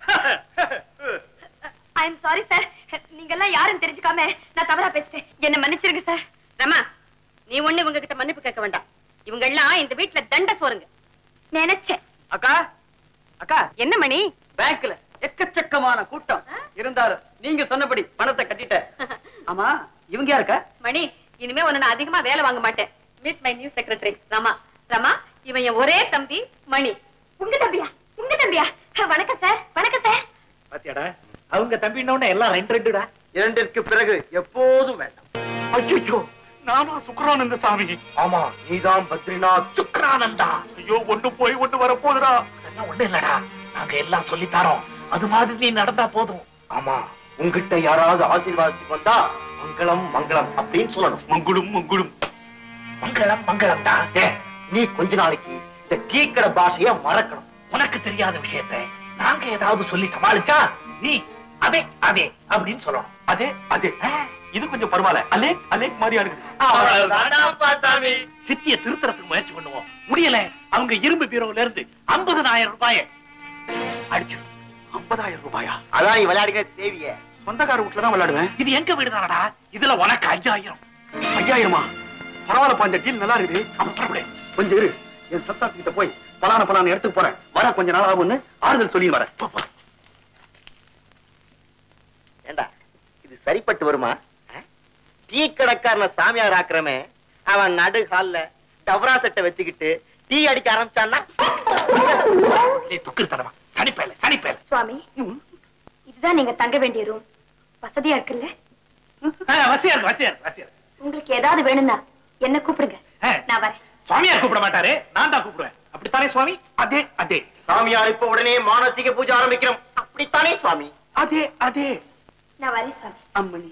ஐ எம் சாரி சார் நீங்க எல்லாம் யாரும் தெரிஞ்சுக்காம நான் தவறா பேசிட்டேன் என்ன மன்னிச்சிருங்க சார் ரமா நீ ஒண்ணு இவங்க கிட்ட மன்னிப்பு கேட்க வேண்டாம் இவங்க எல்லாம் இந்த வீட்டுல தண்ட சோறுங்க நினைச்சேன் அக்கா அக்கா என்ன மணி பேங்க்ல எக்கச்சக்கமான கூட்டம் இருந்தாலும் நீங்க சொன்னபடி பணத்தை கட்டிட்டேன் ஆமா இவங்க யாருக்கா மணி இனிமே உன்னை நான் அதிகமா வேலை வாங்க மாட்டேன் meet my new secretary Rama Rama இவன் என் ஒரே தம்பி மணி உங்க தம்பியா உங்க தம்பியா வணக்கம் சார் வணக்கம் சார் பாத்தியாடா அவங்க தம்பின்னோட எல்லாம் ரெண்டு ரெண்டுடா இரண்டிற்கு பிறகு எப்போதும் வேண்டாம் ஐயோ நானும் சுக்கரானந்த சாமி ஆமா நீதான் பத்ரிநாத் சுக்கரானந்தா ஐயோ ஒண்ணு போய் ஒண்ணு வர போதுடா அதெல்லாம் ஒண்ணு இல்லடா நாங்க எல்லாம் சொல்லி தரோம் அது மாதிரி நீ நடந்தா போதும் ஆமா உங்ககிட்ட யாராவது ஆசீர்வாதத்துக்கு வந்தா மங்களம் மங்களம் அப்படின்னு சொல்லணும் மங்குளும் மங்குளும் மங்களம் மங்களம் தான் ஏ, நீ கொஞ்ச நாளைக்கு இந்த டீக்கடை பாஷைய மறக்கணும் உனக்கு தெரியாத விஷயத்தை நாங்க ஏதாவது சொல்லி சமாளிச்சா நீ அதே அதே அப்படின்னு சொல்லணும் அதே அதே இது கொஞ்சம் பரவாயில்ல அலேக் அலேக் மாதிரியா இருக்கு சித்திய திருத்தறதுக்கு முயற்சி பண்ணுவோம் முடியல அவங்க இரும்பு பீரோல இருந்து ஐம்பதனாயிரம் ரூபாய அடிச்சு ஐம்பதாயிரம் ரூபாயா அதான் நீ விளையாடுங்க தேவிய சொந்தக்கார வீட்டுல தான் விளையாடுவேன் இது எங்க வீடுதானடா இதுல உனக்கு அஞ்சாயிரம் ஐயாயிரமா பரவாயில்லப்பா இந்த டீல் நல்லா இருக்குது அவன் புறப்படு. கொஞ்சம் இரு என் சத்தாத்து கிட்ட போய் பலான பலான இடத்துக்கு போறேன் வர கொஞ்ச நாள் ஆகும்னு ஆறுதல் சொல்லி வரேன் போ, போ. ஏண்டா இது சரிப்பட்டு வருமா ஆ? டீ கடைக்காரன சாமியார் ஆக்குறமே அவன் நடு ஹால்ல டவரா செட்டை வச்சுக்கிட்டு டீ அடிக்க ஆரம்பிச்சான்னா நீ துக்கு தரமா சனிப்பேல சனிப்பேல சுவாமி இதுதான் நீங்க தங்க வேண்டிய ரூம் வசதியா இருக்குல்ல வசியா இருக்கு வசியா இருக்கு வசியா இருக்கு உங்களுக்கு ஏதாவது வேணும்னா என்ன கூப்பிடுங்க ஆ. நான் வரேன் சுவாமியார் கூப்பிட மாட்டாரு நான் தான் கூப்பிடுவேன் அப்படித்தானே சுவாமி அதே அதே சாமியார் இப்ப உடனே மானசீக பூஜை ஆரம்பிக்கிறோம் அப்படித்தானே சுவாமி அதே அதே நான் வரேன் சுவாமி அம்மணி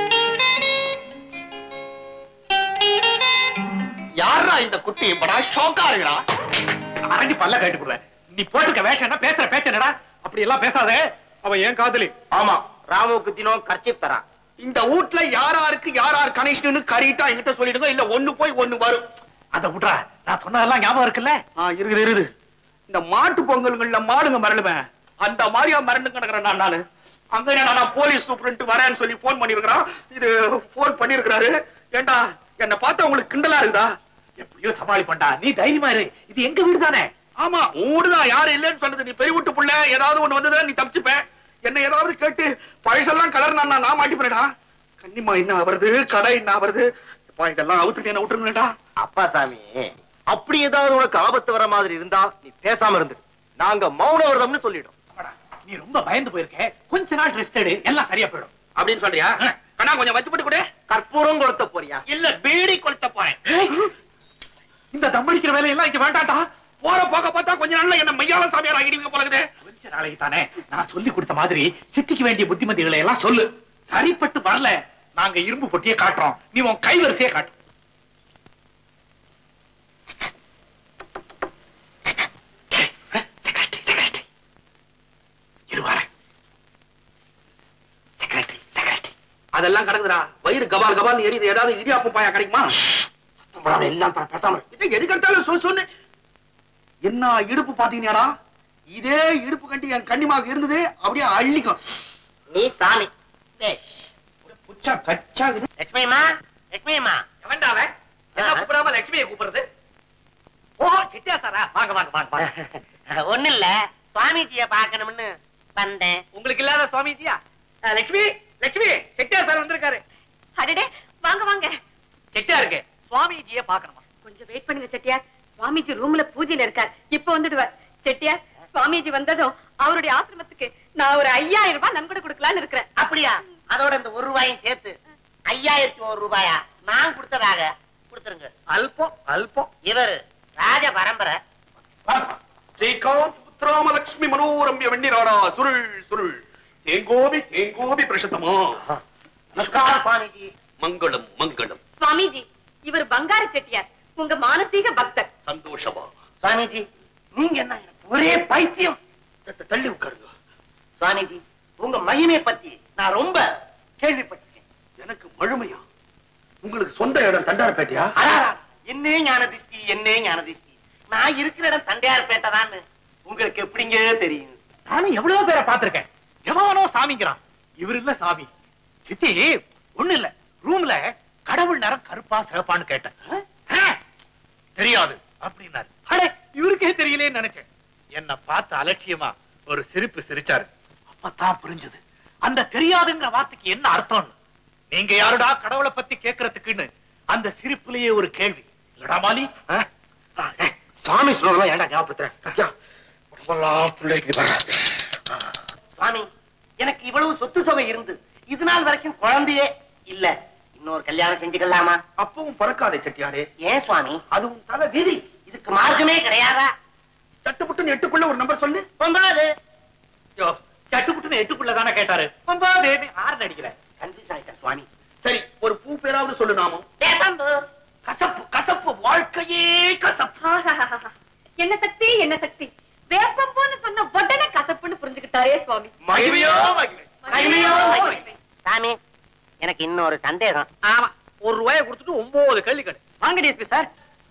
யாரா இந்த குட்டி படா ஷோக்கா இருக்கிறா அரண்டி பல்ல கேட்டு போடுவேன் நீ போட்டுக்க வேஷம் என்ன பேசுற பேச்ச என்னடா அப்படி எல்லாம் பேசாதே அவ ஏன் காதலி ஆமா ராமுவுக்கு தினம் கர்ச்சிப் தரா இந்த வீட்ல யாராருக்கு யாரார் கனெக்ஷன் கரெக்டா என்கிட்ட சொல்லிடுங்க இல்ல ஒண்ணு போய் ஒண்ணு வரும் அத விட்றா நான் சொன்னதெல்லாம் ஞாபகம் இருக்குல்ல ஆ இருக்குது இருக்குது இந்த மாட்டு பொங்கல்கள்ல மாடுங்க மரணுவேன் அந்த மாதிரியா மறந்து கிடக்குறேன் நான் நானு அங்க என்ன நான் போலீஸ் சூப்பரண்ட் வரேன்னு சொல்லி போன் பண்ணிருக்கிறான் இது போன் பண்ணிருக்கிறாரு ஏண்டா என்ன பார்த்தா உங்களுக்கு கிண்டலா இருக்குதா எப்படியோ சமாளிப்பண்டா நீ தைரியமா இரு இது எங்க வீடு தானே ஆமா ஊடுதான் யாரும் இல்லைன்னு சொன்னது நீ பெரிய வீட்டு புள்ள ஏதாவது ஒண்ணு வந்ததா நீ தப்பிச்சுப்ப என்ன ஏதாவது கேட்டு பழசெல்லாம் கலர் நான் நான் மாட்டிப்பேனடா கன்னிமா என்ன வருது கடை என்ன வருது அப்பா, இதெல்லாம் அவுத்துட்டு என்ன விட்டுருங்கடா அப்பா சாமி அப்படி ஏதாவது உனக்கு ஆபத்து வர மாதிரி இருந்தா நீ பேசாம இருந்து நாங்க மௌன விரதம்னு சொல்லிடும் அப்பாடா, நீ ரொம்ப பயந்து போயிருக்க கொஞ்ச நாள் ரெஸ்ட் எடு எல்லாம் சரியா போயிடும் அப்படின்னு சொல்றியா கண்ணா கொஞ்சம் வச்சுப்பட்டு கூட கற்பூரம் கொளுத்த போறியா இல்ல பீடி கொளுத்த போறேன் இந்த தம்மடிக்கிற வேலையெல்லாம் இங்க வேண்டாம்டா போற போக பார்த்தா கொஞ்ச நாள்ல என்ன மையால சாமியார் ஆகிடுவீங்க போல இருக்குதே கொஞ்ச நாளைக்கு தானே நான் சொல்லி கொடுத்த மாதிரி சித்திக்கு வேண்டிய புத்திமதிகளை எல்லாம் சொல்லு சரிப்பட்டு வரல நாங்க இரும்பு பொட்டியே காட்டுறோம் நீ உன் கைவரிசையே காட்டு செக்ரட்டரி செக்ரட்டரி இருவாரன் செக்ரட்டரி செக்ரட்டரி அதெல்லாம் கிடக்குதுடா வயிறு கபால் கபால் எரியுது ஏதாவது இடியாப்பம் பாயா கிடைக்குமா சத்தம் எல்லாம் தான் பேசாம இரு. இது எதுக்கு எடுத்தாலும் சொல் சொன்னு என்ன இடுப்பு பாத்தீங்கன்னாடா இதே இடுப்பு கட்டி என் கண்ணிமாக இருந்தது அப்படியே அள்ளிக்கும் நீ சாமி புச்சா கச்சாகுது லட்சுமியம்மா லட்சுமியம்மா எவன்டா அவன் என்ன கூப்பிடாம லட்சுமியை கூப்பிடுறது ஓ சிட்டியா சாரா வாங்க வாங்க வாங்க வாங்க ஒண்ணு இல்ல சுவாமிஜிய பாக்கணும்னு வந்தேன் உங்களுக்கு இல்லாத சுவாமிஜியா அஹ், லட்சுமி லட்சுமி செட்டியார் சார் வந்திருக்காரு அடடே வாங்க வாங்க செட்டியாருக்கு சுவாமிஜிய பாக்கணுமா கொஞ்சம் வெயிட் பண்ணுங்க செட்டியார் சுவாமிஜி ரூம்ல பூஜையில இருக்கார் இப்ப வந்துடுவார் செட்டியார் சுவாமிஜி வந்ததும் அவருடைய ஆசிரமத்துக்கு நான் ஒரு ஐயாயிரம் ரூபாய் நன்கொடை கொடுக்கலான்னு இருக்கிறேன் அப்படியா அதோட இந்த ஒரு ரூபாயும் சேர்த்து ஐயாயிரத்தி ஒரு ரூபாயா நான் கொடுத்ததாக கொடுத்துருங்க அல்பம் அல்பம் இவரு ராஜ பரம்பரை ஸ்ரீகாந்த் புத்ராமலட்சுமி மனோரம்ய வெண்ணிராடா சுருள் சுருள் தேங்கோபி தேங்கோபி பிரசத்தமா நமஸ்காரம் சுவாமிஜி மங்களம் மங்களம் சுவாமிஜி இவர் பங்காரு செட்டியார் உங்க மானசீக பக்தர் சந்தோஷமா சுவாமிஜி நீங்க என்ன எனக்கு ஒரே பைத்தியம் சத்த தள்ளி உட்காருங்க சுவாமிஜி உங்க மகிமை பத்தி நான் ரொம்ப கேள்விப்பட்டிருக்கேன் எனக்கு மழுமையா உங்களுக்கு சொந்த இடம் தண்டாரப்பேட்டையா அடாடா, என்னே ஞான திஷ்டி என்னே ஞான திஷ்டி நான் இருக்கிற இடம் தண்டையார்பேட்டை தான் உங்களுக்கு எப்படிங்க தெரியும் நானும் எவ்வளவு பேரை பார்த்திருக்கேன் எவனோ சாமிங்கிறான் இவர் இல்ல சாமி சித்தி ஒண்ணு இல்ல ரூம்ல கடவுள் நேரம் கருப்பா சிவப்பான்னு கேட்டேன் ஆ, தெரியாது அப்படின்னாரு அடே இவருக்கே தெரியலேன்னு நினைச்சேன் என்ன பார்த்து அலட்சியமா ஒரு சிரிப்பு சிரிச்சாரு அப்பதான் புரிஞ்சது அந்த தெரியாதுங்கிற வார்த்தைக்கு என்ன அர்த்தம்னு நீங்க யாருடா கடவுளை பத்தி கேட்கறதுக்குன்னு அந்த சிரிப்புலயே ஒரு கேள்வி இல்லடா மாலி ஆ? ஆ, ஏய், சாமி சொல்றதெல்லாம் ஏன்டா ஞாபகப்படுத்துறேன் பத்தியா உடம்பெல்லாம் பிள்ளைக்கு வர சுவாமி எனக்கு இவ்வளவு சொத்து சொகை இருந்து இது நாள் வரைக்கும் குழந்தையே இல்ல இன்னொரு கல்யாணம் செஞ்சுக்கலாமா அப்பவும் பறக்காதே செட்டியாரே ஏன் சுவாமி அது உன் தலை விதி இதுக்கு மார்க்கமே கிடையாதா சட்டுப்புட்டுன்னு எட்டுக்குள்ள ஒரு நம்பர் சொல்லு ஒன்பது யோ சட்டுப்புட்டுன்னு எட்டுக்குள்ளதானே கேட்டாரு ஒன்பது ஆறு அடிக்கிறேன் கன்ஃபியூஸ் ஆயிட்டேன் சுவாமி சரி ஒரு பூ பேராவது சொல்லு நாமம் வேப்பம்பு கசப்பு கசப்பு வாழ்க்கையே கசப்பு ஆஹாஹாஹா. என்ன சக்தி என்ன சக்தி வேப்பம்போன்னு சொன்ன உடனே கசப்புன்னு புரிஞ்சுக்கிட்டாரே சுவாமி மகிமையோ மகிமை மகிமையோ மகிமை. சாமி எனக்கு இன்னொரு சந்தேகம் ஆமா ஒரு ரூபாயை கொடுத்துட்டு ஒன்பது கேள்வி கேடு வாங்க டிஎஸ்பி சார்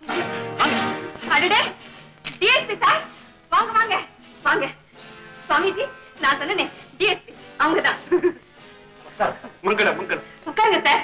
அடடே டிஎஸ்பி சார் வாங்க வாங்க வாங்க சுவாமிஜி நான் சொன்னேனே டிஎஸ்பி அவங்கதான் மங்களம் மங்களம் உட்காருங்க சார்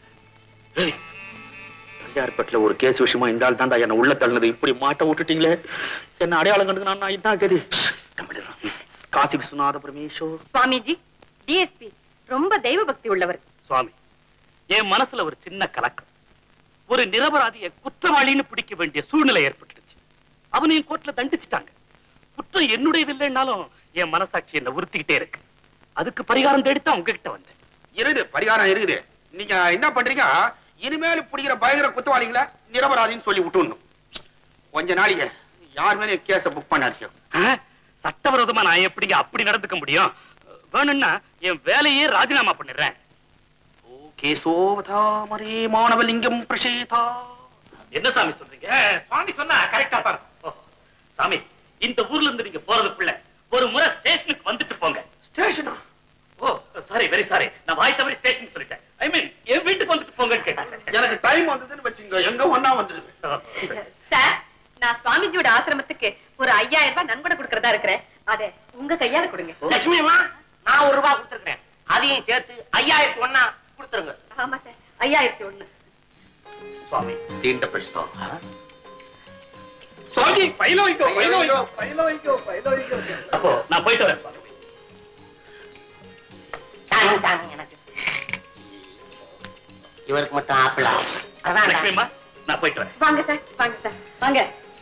தஞ்சாவூர்பட்டில ஒரு கேஸ் விஷயமா இந்த ஆள் தாண்டா என்ன உள்ள தள்ளினது இப்படி மாட்ட விட்டுட்டீங்களே என்ன அடையாளம் கண்டுக்கு நான் இதான் கதி காசி விஸ்வநாத பரமேஸ்வர் சுவாமிஜி டிஎஸ்பி ரொம்ப தெய்வ பக்தி உள்ளவர் சுவாமி என் மனசுல ஒரு சின்ன கலக்கம் ஒரு நிரபராதிய குற்றவாளின்னு பிடிக்க வேண்டிய சூழ்நிலை ஏற்பட்டுடுச்சு அவனையும் கோர்ட்ல தண்டிச்சிட்டாங்க குற்றம் என்னுடையது இல்லைன்னாலும் என் மனசாட்சி என்ன உறுத்திக்கிட்டே இருக்கு அதுக்கு பரிகாரம் தேடித்தான் உங்ககிட்ட வந்தேன் இருக்குது பரிகாரம் இருக்குது நீங்க என்ன பண்றீங்க இனிமேல் பிடிக்கிற பயங்கர குத்தவாளிகளை நிரபராதின்னு சொல்லி விட்டுடணும் கொஞ்ச நாளைக்கு யார் மேலே கேஸ புக் பண்ணாதீங்க ஆ? சட்டவிரோதமா நான் எப்படிங்க அப்படி நடந்துக்க முடியும் வேணும்னா என் வேலையே ராஜினாமா பண்ணிடுறேன் கேசோவதாமரே மாணவலிங்கம் பிரசேதா என்ன சாமி சொல்றீங்க சுவாமி சொன்னா கரெக்டா தான் இருக்கும் ஓ, சாமி இந்த ஊர்ல இருந்து நீங்க போறதுக்குள்ள ஒரு முறை ஸ்டேஷனுக்கு வந்துட்டு போங்க ஸ்டேஷனா ஓ சாரி வெரி சாரி நான் வாய் தவறி ஸ்டேஷன் சொல்லிட்டேன் ஐ மீன் என் வீட்டுக்கு வந்துட்டு போங்கன்னு கேட்டேன் எனக்கு டைம் வந்ததுன்னு வச்சுங்க எங்க ஒண்ணா வந்துருவேன் சார் நான் சுவாமிஜியோட ஆசிரமத்துக்கு ஒரு ஐயாயிரம் ரூபாய் நன்கொடை கொடுக்கறதா இருக்கிறேன் அத உங்க கையால கொடுங்க லட்சுமி அம்மா நான் ஒரு ரூபாய் கொடுத்துருக்கேன் அதையும் சேர்த்து ஐயாயிரத்தி ஒன்னா கொடுத்துருங்க ஆமா சார் ஐயாயிரத்தி ஒண்ணு சுவாமி தீண்ட பிரச்சனை சுவாமி பையில வைக்கோ பையில வைக்கோ அப்போ நான் போயிட்டு வரேன் சுவாமி தாங்க தாங்க எனக்கு இவருக்கு மட்டும் ஆப்பிளா அதான் லட்சுமிமா நான் போயிட்டு வரேன் வாங்க சார் வாங்க சார் வாங்க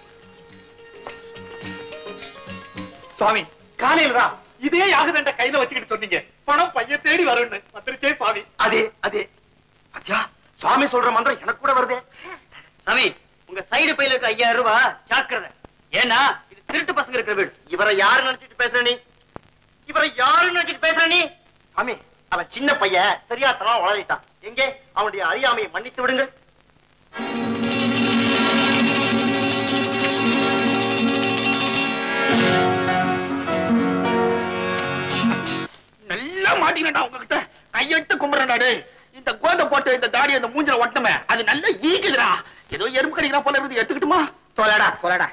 சுவாமி காலையில தான் இதே யாகதண்ட கையில வச்சுக்கிட்டு சொன்னீங்க பணம் பையன் தேடி வரும்னு வந்துருச்சே சுவாமி அதே அதே அச்சா சுவாமி சொல்ற மந்திரம் எனக்கு கூட வருதே சாமி உங்க சைடு பையில இருக்க ஐயாயிரம் ரூபாய் ஜாக்கிரதை ஏன்னா இது திருட்டு பசங்க இருக்கிற வீடு இவரை யாரு நினைச்சிட்டு பேசுற நீ இவரை யாரு நினைச்சிட்டு பேசுற நீ சாமி அவன் சின்ன பையன் சரியாத்தனம் வளரிட்டான் எங்கே அவனுடைய அறியாமையை மன்னித்து விடுங்கள் நல்லா மாட்டினடா உங்ககிட்ட கையெட்டு கும்பிடுறா டேய் இந்த கோதை போட்டு இந்த தாடி அந்த மூஞ்சில ஒட்டமே அது நல்லா ஈக்குதுடா ஏதோ எறும்பு கடிக்கிறா போல இருந்து எடுத்துக்கிட்டுமா தொலைடா தொலைடா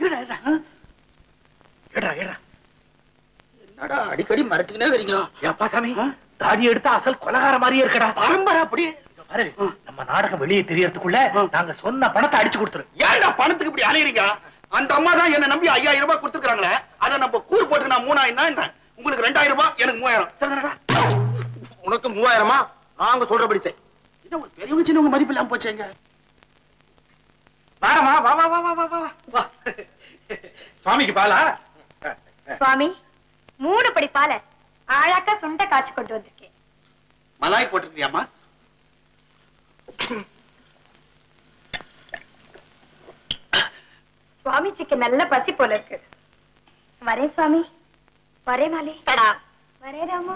ஏடா ஏடா என்னடா அடிக்கடி மிரட்டிக்கினே வரீங்க ஏப்பா சாமி தாடி எடுத்தா அசல் கொலகார மாதிரியே இருக்கடா பரம்பரை அப்படி இங்க பாரு நம்ம நாடகம் வெளியே தெரியறதுக்குள்ள நாங்க சொன்ன பணத்தை அடிச்சு கொடுத்துரு ஏன்டா பணத்துக்கு இப்படி அலையறீங்க அந்த அம்மா தான் என்ன நம்பி ஐயாயிரம் ரூபாய் கொடுத்துருக்காங்களே அதை நம்ம கூறு போட்டு நான் மூணாயிரம் என்ன உங்களுக்கு ரெண்டாயிரம் ரூபாய் எனக்கு மூவாயிரம் சரிதானடா உனக்கு மூவாயிரமா நாங்க சொல்றபடி செய் என்ன ஒரு பெரியவங்க சின்னவங்க மதிப்பு இல்லாம போச்சேங்க வாரமா வா வா வா வா வா வா வா சுவாமிக்கு பாலா சுவாமி மூணு படி பாலை ஆழாக்கா சுண்ட காய்ச்சி கொண்டு வந்திருக்கேன் மலாய் போட்டிருந்தியாமா சுவாமிஜிக்கு நல்ல பசி போல இருக்கு வரேன் சுவாமி வரேன் மாலி தடா வரேன் ராமு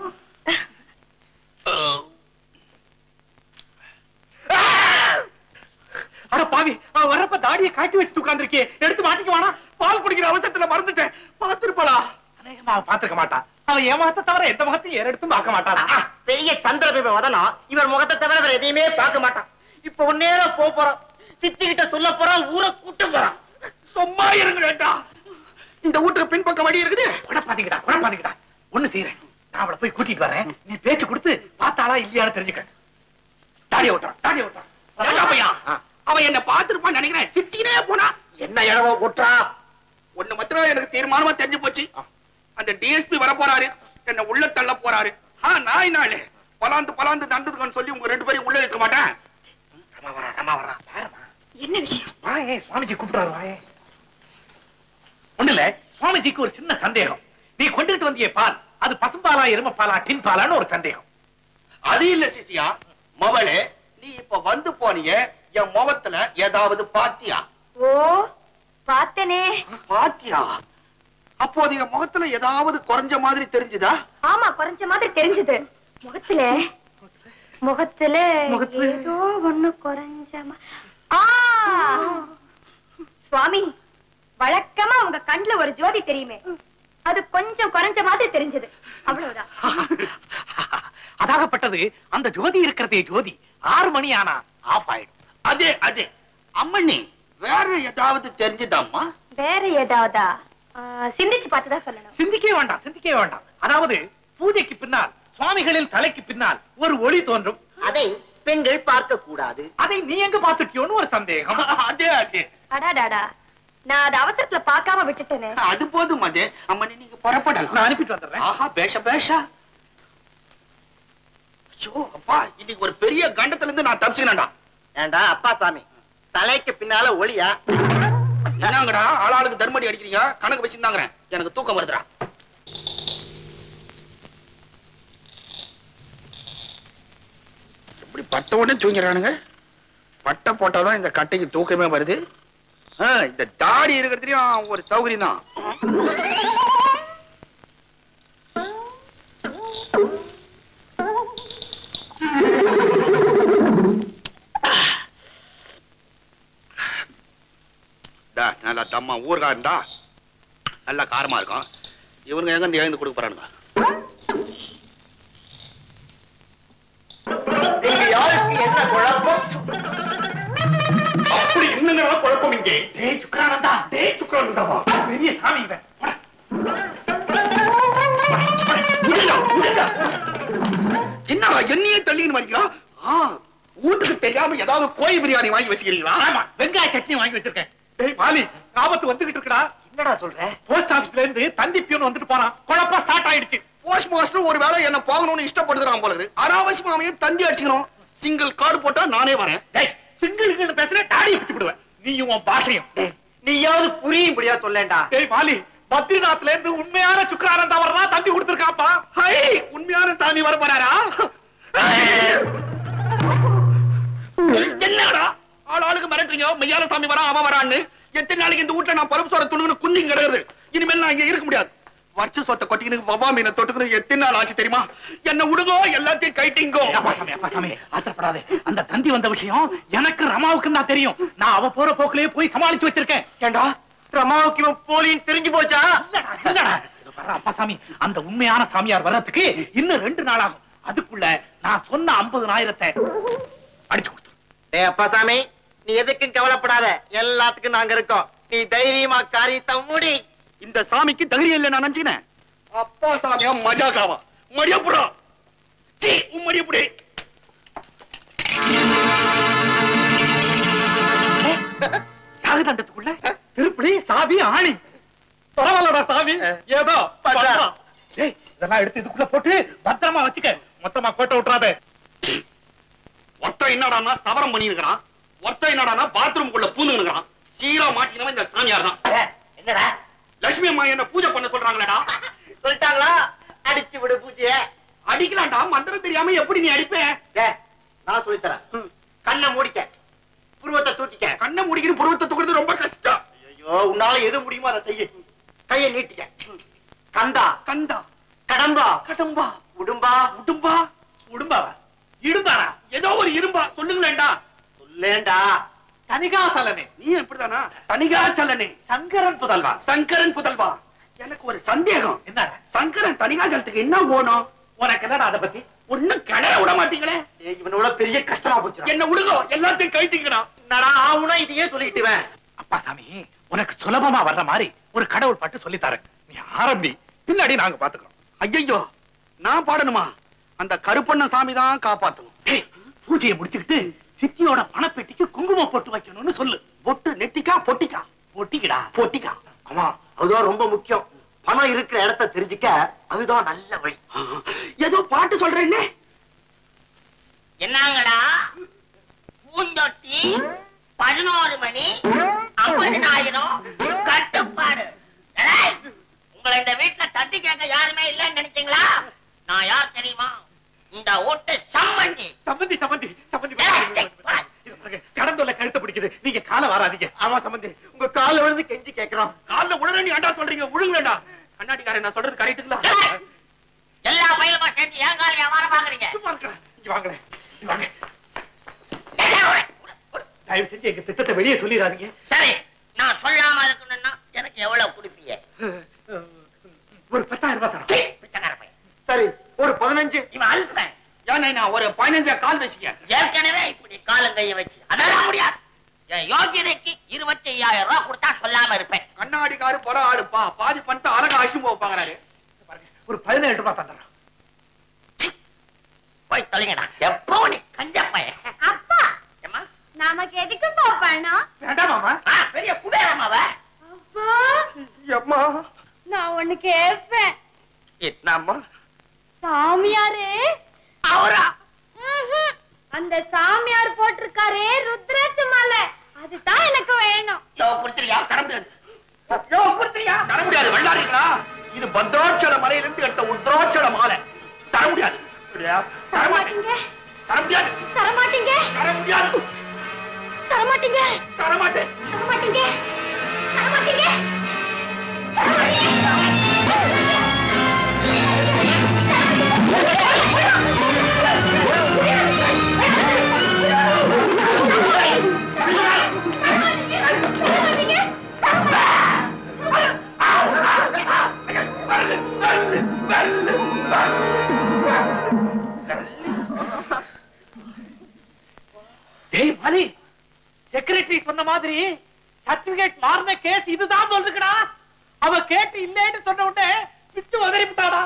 அட பாவி அவன் வர்றப்ப தாடியை காட்டி வச்சு உட்கார்ந்திருக்கே எடுத்து மாட்டிக்க வேணா பால் குடிக்கிற அவசரத்துல மறந்துட்டேன் பார்த்திருப்பாளா அநேகமா அவன் பாத்துக்க மாட்டான் அவன் என் முகத்தை தவிர எந்த முகத்தையும் ஏறெடுத்தும் பார்க்க மாட்டான் ஆ, பெரிய சந்திரபிம்ப வதனம் இவர் முகத்தை தவிர வேற எதையுமே பார்க்க மாட்டான் இப்ப ஒரு நேரம் போக போறோம் சித்தி கிட்ட சொல்ல போறோம் ஊரை கூட்ட போறான் சும்மா இருங்கடா இந்த வீட்டுக்கு பின்பக்கம் வழி இருக்குது குழப்பாதீங்கடா குழப்பாதீங்கடா ஒண்ணு செய்யறேன் நான் அவளை போய் கூட்டிட்டு வரேன் நீ பேச்சு கொடுத்து பார்த்தாளா இல்லையான்னு தெரிஞ்சுக்க தாடியை ஓட்டுறான் தாடியை ஓட்டுறான் ஏண்டா பையா அவன் என்ன பார்த்திருப்பான்னு நினைக்கிறேன் சிரிச்சுக்கினே போனா என்ன இடவோ கூட்டுறா ஒண்ணு மாத்திரம் எனக்கு தீர்மானமா தெரிஞ்சு போச்சு அந்த டிஎஸ்பி வர போறாரு என்ன உள்ள தள்ள போறாரு ஆ நாய் நாளு பலாந்து பலாந்து தந்ததுக்குன்னு சொல்லி உங்க ரெண்டு பேரையும் உள்ள இருக்க மாட்டேன் ரமா வரா ரமா வரா என்ன விஷயம் வாயே சுவாமிஜி கூப்பிடுறாரு வாயே ஒண்ணு இல்ல சுவாமிஜிக்கு ஒரு சின்ன சந்தேகம் நீ கொண்டுட்டு வந்திய பால் அது பசும்பாலா எரும பாலா டின் பாலான்னு ஒரு சந்தேகம் அது இல்ல சிசியா மவளே நீ இப்ப வந்து போனிய என் முகத்துல ஏதாவது பாத்தியா ஓ பார்த்தனே பாத்தியா அப்போது என் முகத்துல ஏதாவது குறைஞ்ச மாதிரி தெரிஞ்சுதா ஆமா குறைஞ்ச மாதிரி தெரிஞ்சது முகத்துல முகத்துல முகத்துல? ஏதோ ஒண்ணு குறைஞ்ச மா- ஆ சுவாமி வழக்கமா உங்க கண்ணுல ஒரு ஜோதி தெரியுமே அது கொஞ்சம் குறைஞ்ச மாதிரி தெரிஞ்சது அவ்வளவுதான் அதாகப்பட்டது அந்த ஜோதி இருக்கிறதே ஜோதி ஆறு மணி ஆனா ஆஃப் ஆயிடும் அதே அதே அம்மண்ணி வேற ஏதாவது தெரிஞ்சுதாம்மா வேற ஏதாவதா ஆ, சிந்திச்சு பார்த்துதான் சொல்லணும் சிந்திக்கவே வேண்டாம் சிந்திக்கவே வேண்டாம் அதாவது பூஜைக்கு பின்னால் சுவாமிகளின் தலைக்கு பின்னால் ஒரு ஒளி தோன்றும் அதை பெண்கள் பார்க்க கூடாது அதை நீ எங்க பாத்துட்டியோன்னு ஒரு சந்தேகம் அதே அதே அடாடாடா நான் அதை அவசரத்துல பார்க்காம விட்டுட்டேனே அது போதும் அதே அம்மண்ணி நீங்க புறப்படலாம் நான் அனுப்பிட்டு வந்துடுறேன் ஆஹா பேஷ பேஷா ஐயோ அப்பா இன்னைக்கு ஒரு பெரிய கண்டத்துல இருந்து நான் தப்பிச்சுக்கணும்டா ஏண்டா அப்பா சாமி தலைக்கு பின்னால ஒளியா என்னங்கடா ஆளாளுக்கு தர்மடி அடிக்கிறீங்க கணக்கு வச்சுருந்தாங்கிறேன் எனக்கு தூக்கம் வருதுடா இப்படி பட்ட உடனே தூங்கிறானுங்க பட்டை போட்டாதான் இந்த கட்டைக்கு தூக்கமே வருது ஆ, இந்த தாடி இருக்கிறதுலயும் ஒரு சௌகரியம் தான் டா, நல்லா தம்மா ஊறுகாய் இருந்தா நல்லா காரமா இருக்கும் இவனுங்க எங்க இருந்து எழுந்து கொடுக்க போறானுங்க நீங்க யாருக்கு என்ன குழப்பம் அப்படி என்னங்க குழப்பம் இங்கே டேய் சுக்கரானந்தா டேய் சுக்கரன்தாவா பெரிய சாமி இவன் போடா. என்னடா என்னையே தள்ளின்னு வரைக்கிறான் ஆ, வீட்டுக்கு தெரியாம ஏதாவது கோழி பிரியாணி வாங்கி வச்சுக்கிறீங்களா ஆமா வெங்காய சட்னி வாங்கி வச்சிருக்கேன் டேய் மாலி ஆபத்து வந்துகிட்டு இருக்குடா என்னடா சொல்ற போஸ்ட் ஆபீஸ்ல இருந்து தந்தி பியூன் வந்துட்டு போறான் குழப்பம் ஸ்டார்ட் ஆயிடுச்சு போஸ்ட் மாஸ்டர் ஒரு வேளை என்ன போகணும்னு இஷ்டப்படுறான் போல இருக்கு அனாவசியமா அவன் தந்தி அடிச்சுக்கணும் சிங்கிள் கார்டு போட்டா நானே வரேன் டேய் சிங்கிள் பேசுற டாடியை பிச்சு விடுவேன் நீயும் உன் பாஷையும் நீயாவது புரியும்படியா சொல்லேன்டா டேய் மாலி பத்ரிநாத்ல இருந்து உண்மையான சுக்கரானந்தா வரலாம் தந்தி கொடுத்திருக்காப்பா ஹை உண்மையான சாமி வர போறாரா என்னடா ஆள் ஆளுக்கு மிரட்டுறீங்க மெய்யால சாமி வரா அவன் வரான்னு எத்தனை நாளைக்கு இந்த வீட்டுல நான் பருப்பு சோற துணுன்னு குந்தி கிடக்குது இனிமேல் நான் இங்க இருக்க முடியாது வருஷ சொத்தை கொட்டிக்கின்னு வவா மீனை தொட்டுக்கணும் எத்தனை நாள் ஆச்சு தெரியுமா என்ன விடுங்கோ எல்லாத்தையும் கைட்டிங்கோ அப்பா சாமி அப்பா சாமி ஆத்திரப்படாதே அந்த தந்தி வந்த விஷயம் எனக்கு ரமாவுக்கும் தான் தெரியும் நான் அவ போற போக்குலயே போய் சமாளிச்சு வச்சிருக்கேன் ஏண்டா ரமாவுக்கு இவன் போலின்னு தெரிஞ்சு போச்சா இல்லடா, இல்லடா. இதோ பாரு, அப்பா சாமி அந்த உண்மையான சாமியார் வர்றதுக்கு இன்னும் ரெண்டு நாள் ஆகும் அதுக்குள்ள நான் சொன்ன ஐம்பதுனாயிரத்தை அடிச்சு கொடுத்துரு டேய் அப்பா சாமி நீ எதுக்கும் கவலைப்படாத எல்லாத்துக்கும் நாங்க இருக்கோம் நீ தைரியமா காரியத்தை மூடி இந்த சாமிக்கு தைரியம் இல்லை நான் நினைச்சுக்கினேன் அப்பா சாமியா மஜாக்காவா மடியப்புறா சீ உன் மடியப்புடி யாகதண்டத்துக்குள்ள திருப்பதி சாவி ஆணி பரவாயில்லடா சாமி ஏதோ பண்றா. பண்றா. டேய், இதெல்லாம் எடுத்து இதுக்குள்ள போட்டு பத்திரமா வச்சுக்க மொத்தமா கோட்டை விட்டுறாத ஒருத்தன் என்னடான்னா சவரம் பண்ணிருக்கிறான் ஒருத்தன் என்னடான்னா பாத்ரூம்குள்ள பூந்துக்கிறான் சீரா மாட்டினவன் இந்த சாமியார் தான் என்னடா லட்சுமி அம்மா என்ன பூஜை பண்ண சொல்றாங்களேடா சொல்லிட்டாங்களா அடிச்சு விடு பூஜைய அடிக்கலாம்டா மந்திரம் தெரியாம எப்படி நீ அடிப்ப டேய் நான் சொல்லித்தரேன் கண்ணை மூடிக்க புருவத்தை தூக்கிக்க கண்ணை முடிக்கிற புருவத்தை தூக்குறது ரொம்ப கஷ்டம் ஐயோ உன்னால எது முடியுமோ அதை செய்ய கையை நீட்டிக்க கந்தா கந்தா கடம்பா கடம்பா உடும்பா உடும்பா உடும்பாவா இடும்பாரா ஏதோ ஒரு இரும்பா சொல்லுங்களேன்டா சொல்லேண்டா தனிகாசலனே நீ எப்படிதானா தனிகாச்சலனே சங்கரன் புதல்வா சங்கரன் புதல்வா எனக்கு ஒரு சந்தேகம் என்னடா சங்கரன் தனிகாஜலத்துக்கு என்ன போனோம் உனக்கு என்னடா அதை பத்தி ஒண்ணும் கிணற விட மாட்டீங்களே ஏய், இவனோட பெரிய கஷ்டமா போச்சு என்ன விடுங்க எல்லாத்தையும் கழட்டிக்கிறான் என்னடா ஆவுனா இதையே சொல்லிட்டுவேன் அப்பா சாமி உனக்கு சுலபமா வர்ற மாதிரி ஒரு கடவுள் பாட்டு சொல்லி தரேன் நீ ஆரம்பி பின்னாடி நாங்க பாத்துக்கிறோம் ஐயோ நான் பாடணுமா அந்த கருப்பண்ண சாமி தான் காப்பாத்தணும் ஏய், பூஜையை முடிச்சுக்கிட்டு சித்தியோட பணப்பெட்டிக்கு குங்குமம் போட்டு வைக்கணும்னு சொல்லு பொட்டு நெட்டிக்கா பொட்டிக்கா பொட்டிக்கிடா பொட்டிக்கா ஆமா அதுதான் ரொம்ப முக்கியம் பணம் இருக்கிற இடத்த தெரிஞ்சுக்க அதுதான் நல்ல வழி ஏதோ பாட்டு சொல்றேன்னே என்னங்கடா பூந்தொட்டி பதினோரு மணி ஐம்பதினாயிரம் கட்டுப்பாடு ஏய், உங்களை இந்த வீட்டுல தட்டி கேட்க யாருமே இல்லைன்னு நினைச்சீங்களா நான் யார் தெரியுமா இந்த ஓட்டு சம்மந்தி சம்பந்தி சம்பந்தி சம்பந்தி ஏய், சே, போடா. இது பாருங்க, கடந்தொல்ல கழுத்தை பிடிக்குது நீங்க காலை வராதீங்க ஆமா சம்பந்தி உங்க கால்ல விழுந்து கெஞ்சி கேக்குறோம் கால்ல உடனே நீ ஏன்டா சொல்றீங்க விழுங்களேடா கண்ணாடிக்காரன் நான் சொல்றது கரெக்ட்டுங்களா ஏய், எல்லா பயிலுமா சேர்ந்து ஏன் கால வியாபாரம் பாக்குறீங்க சும்மா இருக்கடா. இங்க வாங்களேன் இங்க வாங்க ஏய், ஏய், விடு, விடு, விடு. தயவு செஞ்சு எங்க திட்டத்தை வெளியே சொல்லிடாதீங்க சரி நான் சொல்லாம இருக்கணும்னா எனக்கு எவ்வளவு கொடுப்பீங்க ஒரு பத்தாயிரம் ரூபாய் தரோம் சீ, பிச்சைக்கார பையன் சரி ஒரு பதினஞ்சு இவன் அல்பன் ஏன்னா நான் ஒரு பதினஞ்சா கால் வச்சுக்க ஏற்கனவே இப்படி காலங்கைய வச்சு அதெல்லாம் முடியாது என் யோகியதைக்கு இருபத்தி ஐயாயிரம் ரூபாய் கொடுத்தா சொல்லாம இருப்பேன் கண்ணாடிக்காரு பட ஆளுப்பா பாதி பணத்தை அழகா ஆசி போப்பாங்கிறாரு பாருங்க, ஒரு பதினேழு ரூபாய் தந்துடுறோம் போய் தொலைங்கடா எப்போ நீ கஞ்ச பையன் அப்பா ஏம்மா? நமக்கு எதுக்கு போப்பணும் வேண்டாம் மாமா ஆ, பெரிய குபேரமாவ அப்பா அம்மா நான் ஒண்ணு கேட்பேன் என்னம்மா சாமியாரே அவரா அந்த சாமியார் போட்டிருக்காரே ருத்ராட்ச மாலை அதுதான் எனக்கு வேணும் யோ கொடுத்துறியா தர முடியாது யோ கொடுத்துறியா தர முடியாது வெள்ளாரிங்களா இது பத்ராட்சல மலையிலிருந்து எடுத்த உத்ராட்சல மாலை தர முடியாது சரியா? தர மாட்டேன் தர முடியாது தர மாட்டீங்க தர முடியாது தர மாட்டீங்க தர மாட்டேன் தர மாட்டீங்க தர மாட்டீங்க டேய் மாலி செக்ரட்டரி சொன்ன மாதிரி சர்டிபிகேட் மாறின கேஸ் இதுதான் சொல்லுங்கடா அவ கேட்டு இல்லைன்னு சொன்ன உடனே விட்டு உதறி விட்டாடா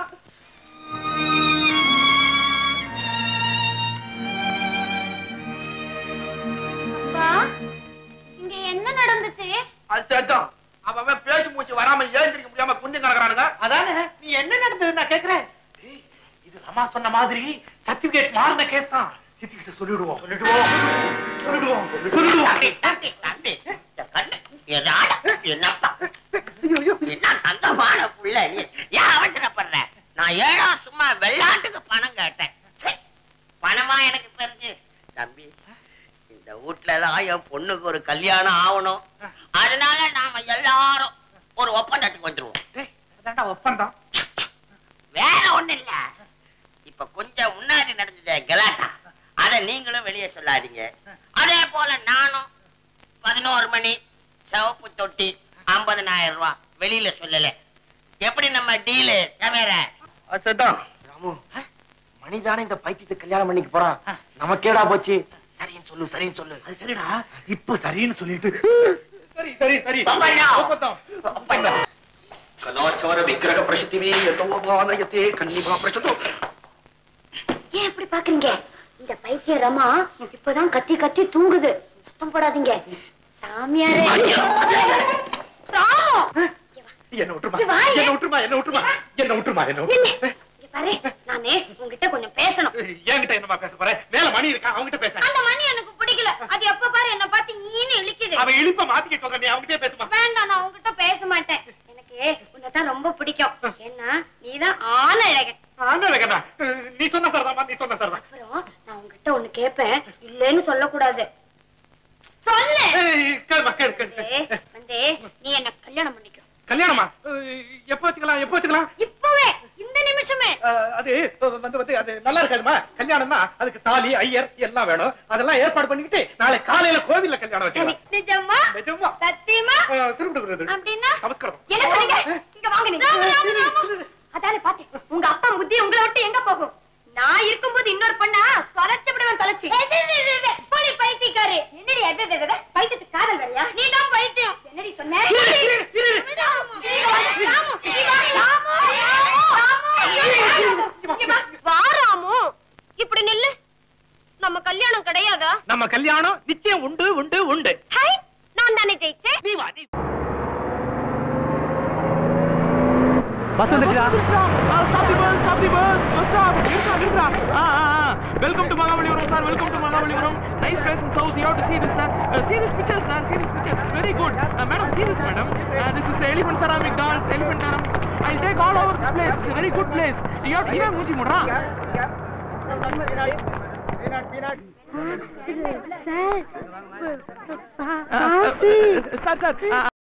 அப்பா இங்க என்ன நடந்துச்சு அது சேர்த்தோம் அவன் அவன் பேசி மூச்சு வராம ஏந்திரிக்க முடியாம குஞ்சு கிடக்குறானுங்க அதானே நீ என்ன நடந்தது நான் கேக்குறேன் டேய், இது ரமா சொன்ன மாதிரி சர்டிபிகேட் மாறின கேஸ் தான் சித்திக்கிட்ட சொல்லிடுவோம் சொல்லிடுவோம் சொல்லிடுவோம் சொல்லிடுவோம் தம்பி, தம்பி, தம்பி. என் கண்ணு, எதாடா, என்னப்பா என்ன தங்கமான புள்ள நீ ஏன் அவசரப்படுற நான் ஏழா சும்மா வெள்ளாட்டுக்கு பணம் கேட்டேன் ச்சே, பணமா எனக்கு பெருசு தம்பி இந்த வீட்டுல தான் என் பொண்ணுக்கு ஒரு கல்யாணம் ஆகணும் அதனால நாம எல்லாரும் ஒரு ஒப்பந்தத்துக்கு வந்துருவோம் டேய், அதான்டா ஒப்பந்தம் வேற ஒண்ணு இல்ல இப்ப கொஞ்சம் முன்னாடி நடந்தது கலாட்டா அத நீங்களும் வெளியே சொல்லாதீங்க அதே போல நானும் பதினோரு மணி சிவப்பு தொட்டி ஐம்பதனாயிரம் ரூபாய் வெளியில சொல்லல எப்படி நம்ம டீலு தவிர அது சேர்த்தோம் ராமு மணிதானே இந்த பைத்தியத்தை கல்யாணம் பண்ணிக்க போறான் நமக்கேடா போச்சு சரின்னு சொல்லு சரின்னு சொல்லு அது சரிடா இப்ப சரின்னு சொல்லிட்டு சரி சரி சரி ஒப்பந்தம். ஒப்பந்தம் கலாச்சார விக்கிரக பிரசித்திவே யதோபானயத்தே கன்னிமா பிரசதோ ஏன் இப்படி பாக்குறீங்க இந்த பைத்திய ரமா இப்பதான் கத்தி கத்தி தூங்குது சுத்தம் போடாதீங்க சாமியாரே ராமு என்ன விட்டுருமா இங்க வாங்க. என்ன விட்டுருமா என்ன விட்டுருமா என்ன விட்டுருமா என்ன நில்லு. விட்டுருமா இங்க பாரு நானே உங்ககிட்ட கொஞ்சம் பேசணும் என்கிட்ட என்னமா பேச போற மேல மணி இருக்கா அவங்கிட்ட பேச அந்த மணி எனக்கு பிடிக்கல அது எப்ப பாரு என்ன பார்த்து ஈன்னு இழிக்குது அவன் இழிப்ப மாத்திக்க சொல்ற நீ அவங்கிட்டே பேசுமா வேண்டாம் நான் உங்ககிட்ட பேச மாட்டேன் எனக்கு உன்னைத்தான் ரொம்ப பிடிக்கும் ஏன்னா நீதான் ஆன அழகன் ஆனா ரகனா நீ சொன்ன சரிதாம்மா நீ சொன்ன சரிதான் அப்புறம் நான் உங்ககிட்ட ஒண்ணு கேட்பேன் இல்லைன்னு சொல்லக்கூடாது சொல்லு ஏய், கேளுமா கேளு கேளு வந்து வந்து நீ என்ன கல்யாணம் பண்ணிக்கோ கல்யாணமா அஹ், எப்ப வச்சுக்கலாம் எப்ப வச்சுக்கலாம் இப்பவே இந்த நிமிஷமே அஹ், அது அஹ், வந்து வந்து அது நல்லா இருக்காதுமா கல்யாணம்னா அதுக்கு தாலி ஐயர் எல்லாம் வேணும் அதெல்லாம் ஏற்பாடு பண்ணிக்கிட்டு நாளை காலையில கோவில்ல கல்யாணம் வச்சுக்கலாம் நிஜமா நிஜமா சத்தியமா அஹ், திரும்ப விடுறது அப்படின்னா நமஸ்காரம் என்ன சொன்னீங்க இங்க வாங்க நீங்க அதானே பாத்தேன் உங்க அப்பா புத்தி உங்களை விட்டு எங்க போகும் நான் இருக்கும்போது இன்னொரு பொண்ணா தொலைச்சு விடுவேன் தொலைச்சு போடி பைத்தியக்காரி என்னடி அது அது, அது, பைத்தியத்துக்கு காதல் வரையா நீ தான் பைத்தியம் என்னடி சொன்ன வாராமு இப்படி நில்லு நம்ம கல்யாணம் கிடையாதா நம்ம கல்யாணம் நிச்சயம் உண்டு உண்டு உண்டு ஹாய் நான் தானே ஜெயிச்சேன் நீ வா நீ பஸ் வந்துருச்சா stop the bus stop the bus bus stop நிறுத்தா நிறுத்தா ஆ ஆ ஆ welcome to Mahabalipuram sir welcome to Mahabalipuram nice place in south you have to see this sir uh, see this pictures sir see this pictures it's very good uh, madam see this madam uh, this is the elephant ceramic dolls elephant taram i'll take all over this place it's a very good place you have to இவன் மூஞ்சி முடுறா சார் சார்